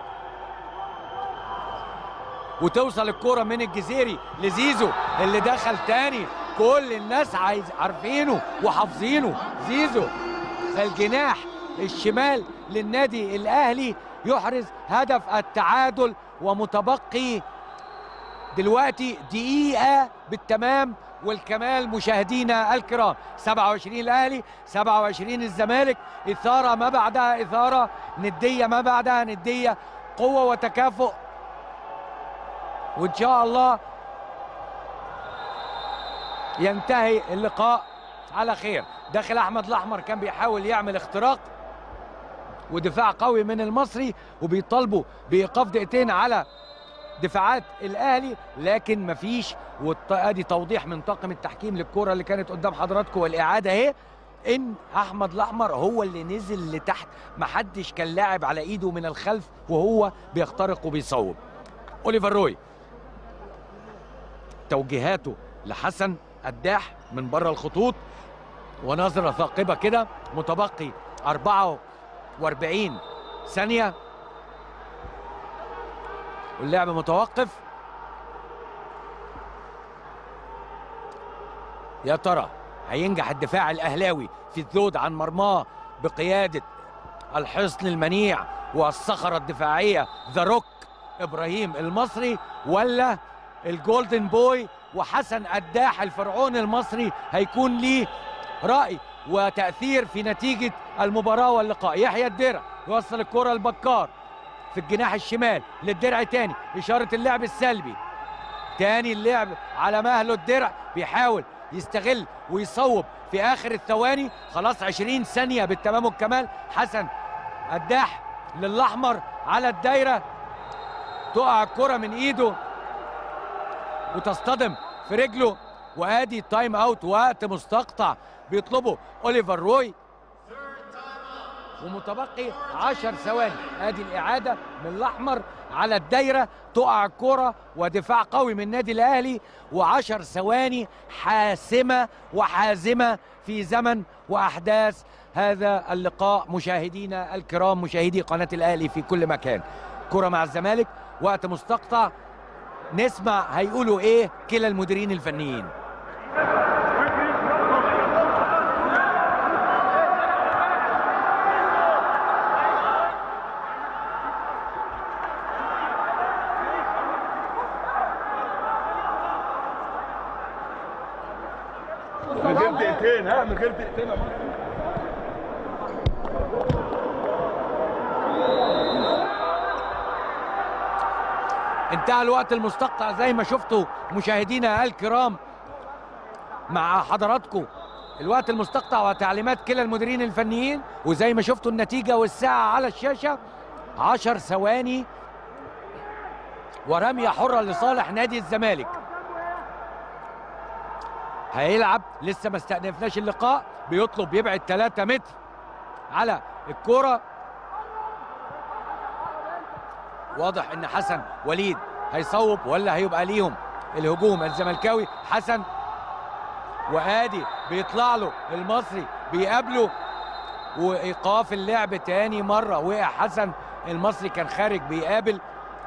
وتوصل الكرة من الجزيري لزيزو اللي دخل تاني كل الناس عايز عارفينه وحافظينه زيزو الجناح الشمال للنادي الاهلي يحرز هدف التعادل ومتبقي دلوقتي دقيقة بالتمام والكمال مشاهدينا الكرام 27 الاهلي 27 الزمالك اثاره ما بعدها اثاره نديه ما بعدها نديه قوه وتكافؤ وان شاء الله ينتهي اللقاء على خير داخل احمد الاحمر كان بيحاول يعمل اختراق ودفاع قوي من المصري وبيطالبوا بايقاف دقيقتين على دفاعات الاهلي لكن مفيش وادي توضيح من طاقم التحكيم للكره اللي كانت قدام حضراتكم والاعاده اهي ان احمد الاحمر هو اللي نزل لتحت محدش كان لاعب على ايده من الخلف وهو بيخترق وبيصوب اوليفر روي توجيهاته لحسن الداح من بره الخطوط ونظرة ثاقبة كده متبقي 44 ثانية واللعب متوقف يا ترى هينجح الدفاع الاهلاوي في الذود عن مرماه بقياده الحصن المنيع والصخره الدفاعيه ذا روك ابراهيم المصري ولا الجولدن بوي وحسن الداح الفرعون المصري هيكون ليه راي وتاثير في نتيجه المباراه واللقاء يحيى الدرع يوصل الكره لبكار في الجناح الشمال للدرع تاني اشاره اللعب السلبي تاني اللعب على مهله الدرع بيحاول يستغل ويصوب في اخر الثواني خلاص 20 ثانيه بالتمام والكمال حسن الداح للاحمر على الدايره تقع الكره من ايده وتصطدم في رجله وادي تايم اوت وقت مستقطع بيطلبه اوليفر روي ومتبقي 10 ثواني ادي الاعاده من الاحمر على الدايره تقع الكره ودفاع قوي من النادي الاهلي و10 ثواني حاسمه وحازمه في زمن واحداث هذا اللقاء مشاهدينا الكرام مشاهدي قناه الاهلي في كل مكان كره مع الزمالك وقت مستقطع نسمع هيقولوا ايه كلا المديرين الفنيين من غير دقيقتين ها من غير دقيقتين يا مصر. انتهى الوقت المستقطع زي ما شفتوا مشاهدينا الكرام مع حضراتكم الوقت المستقطع وتعليمات كلا المديرين الفنيين وزي ما شفتوا النتيجة والساعة على الشاشة عشر ثواني ورمية حرة لصالح نادي الزمالك هيلعب لسه ما استأنفناش اللقاء بيطلب يبعد 3 متر على الكرة واضح ان حسن وليد هيصوب ولا هيبقى ليهم الهجوم الزملكاوي حسن وادي بيطلع له المصري بيقابله وايقاف اللعب تاني مره وقع حسن المصري كان خارج بيقابل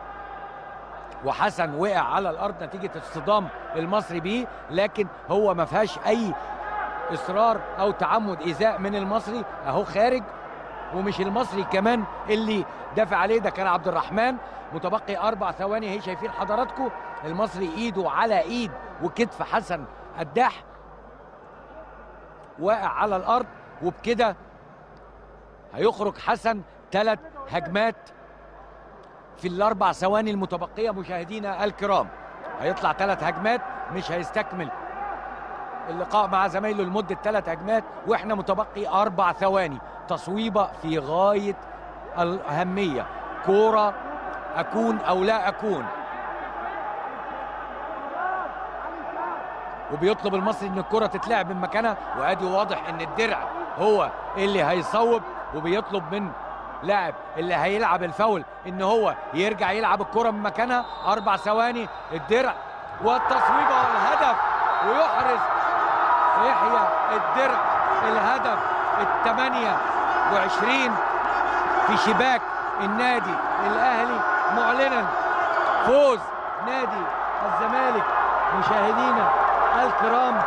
وحسن وقع على الارض نتيجه اصطدام المصري بيه لكن هو ما فيهاش اي اصرار او تعمد ايذاء من المصري اهو خارج ومش المصري كمان اللي دافع عليه ده كان عبد الرحمن متبقي اربع ثواني هي شايفين حضراتكم المصري ايده على ايد وكتف حسن قداح واقع على الارض وبكده هيخرج حسن ثلاث هجمات في الاربع ثواني المتبقيه مشاهدينا الكرام هيطلع ثلاث هجمات مش هيستكمل اللقاء مع زمايله لمده ثلاث هجمات واحنا متبقي اربع ثواني تصويبه في غايه الاهميه كوره اكون او لا اكون وبيطلب المصري ان الكره تتلعب من مكانها وادي واضح ان الدرع هو اللي هيصوب وبيطلب من لاعب اللي هيلعب الفاول ان هو يرجع يلعب الكره من مكانها اربع ثواني الدرع والتصويبه والهدف ويحرز يحيى الدرع الهدف الثمانية وعشرين في شباك النادي الأهلي معلنا فوز نادي الزمالك مشاهدينا الكرام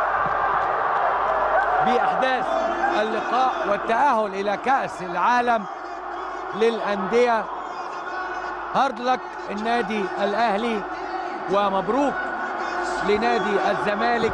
بأحداث اللقاء والتأهل إلى كأس العالم للأندية هارد لك النادي الأهلي ومبروك لنادي الزمالك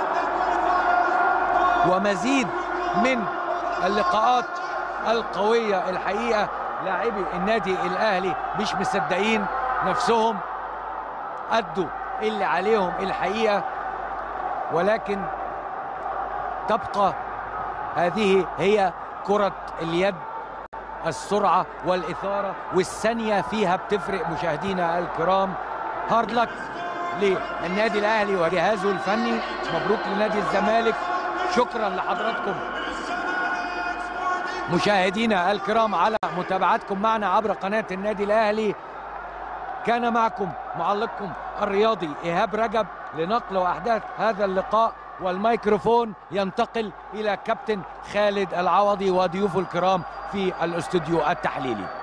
ومزيد من اللقاءات القوية الحقيقة لاعبي النادي الأهلي مش مصدقين نفسهم أدوا اللي عليهم الحقيقة ولكن تبقى هذه هي كرة اليد السرعة والإثارة والثانية فيها بتفرق مشاهدينا الكرام هارد لك للنادي الأهلي وجهازه الفني مبروك لنادي الزمالك شكرا لحضراتكم مشاهدينا الكرام على متابعتكم معنا عبر قناة النادي الأهلي كان معكم معلقكم الرياضي إيهاب رجب لنقل وأحداث هذا اللقاء والميكروفون ينتقل إلى كابتن خالد العوضي وضيوفه الكرام في الاستوديو التحليلي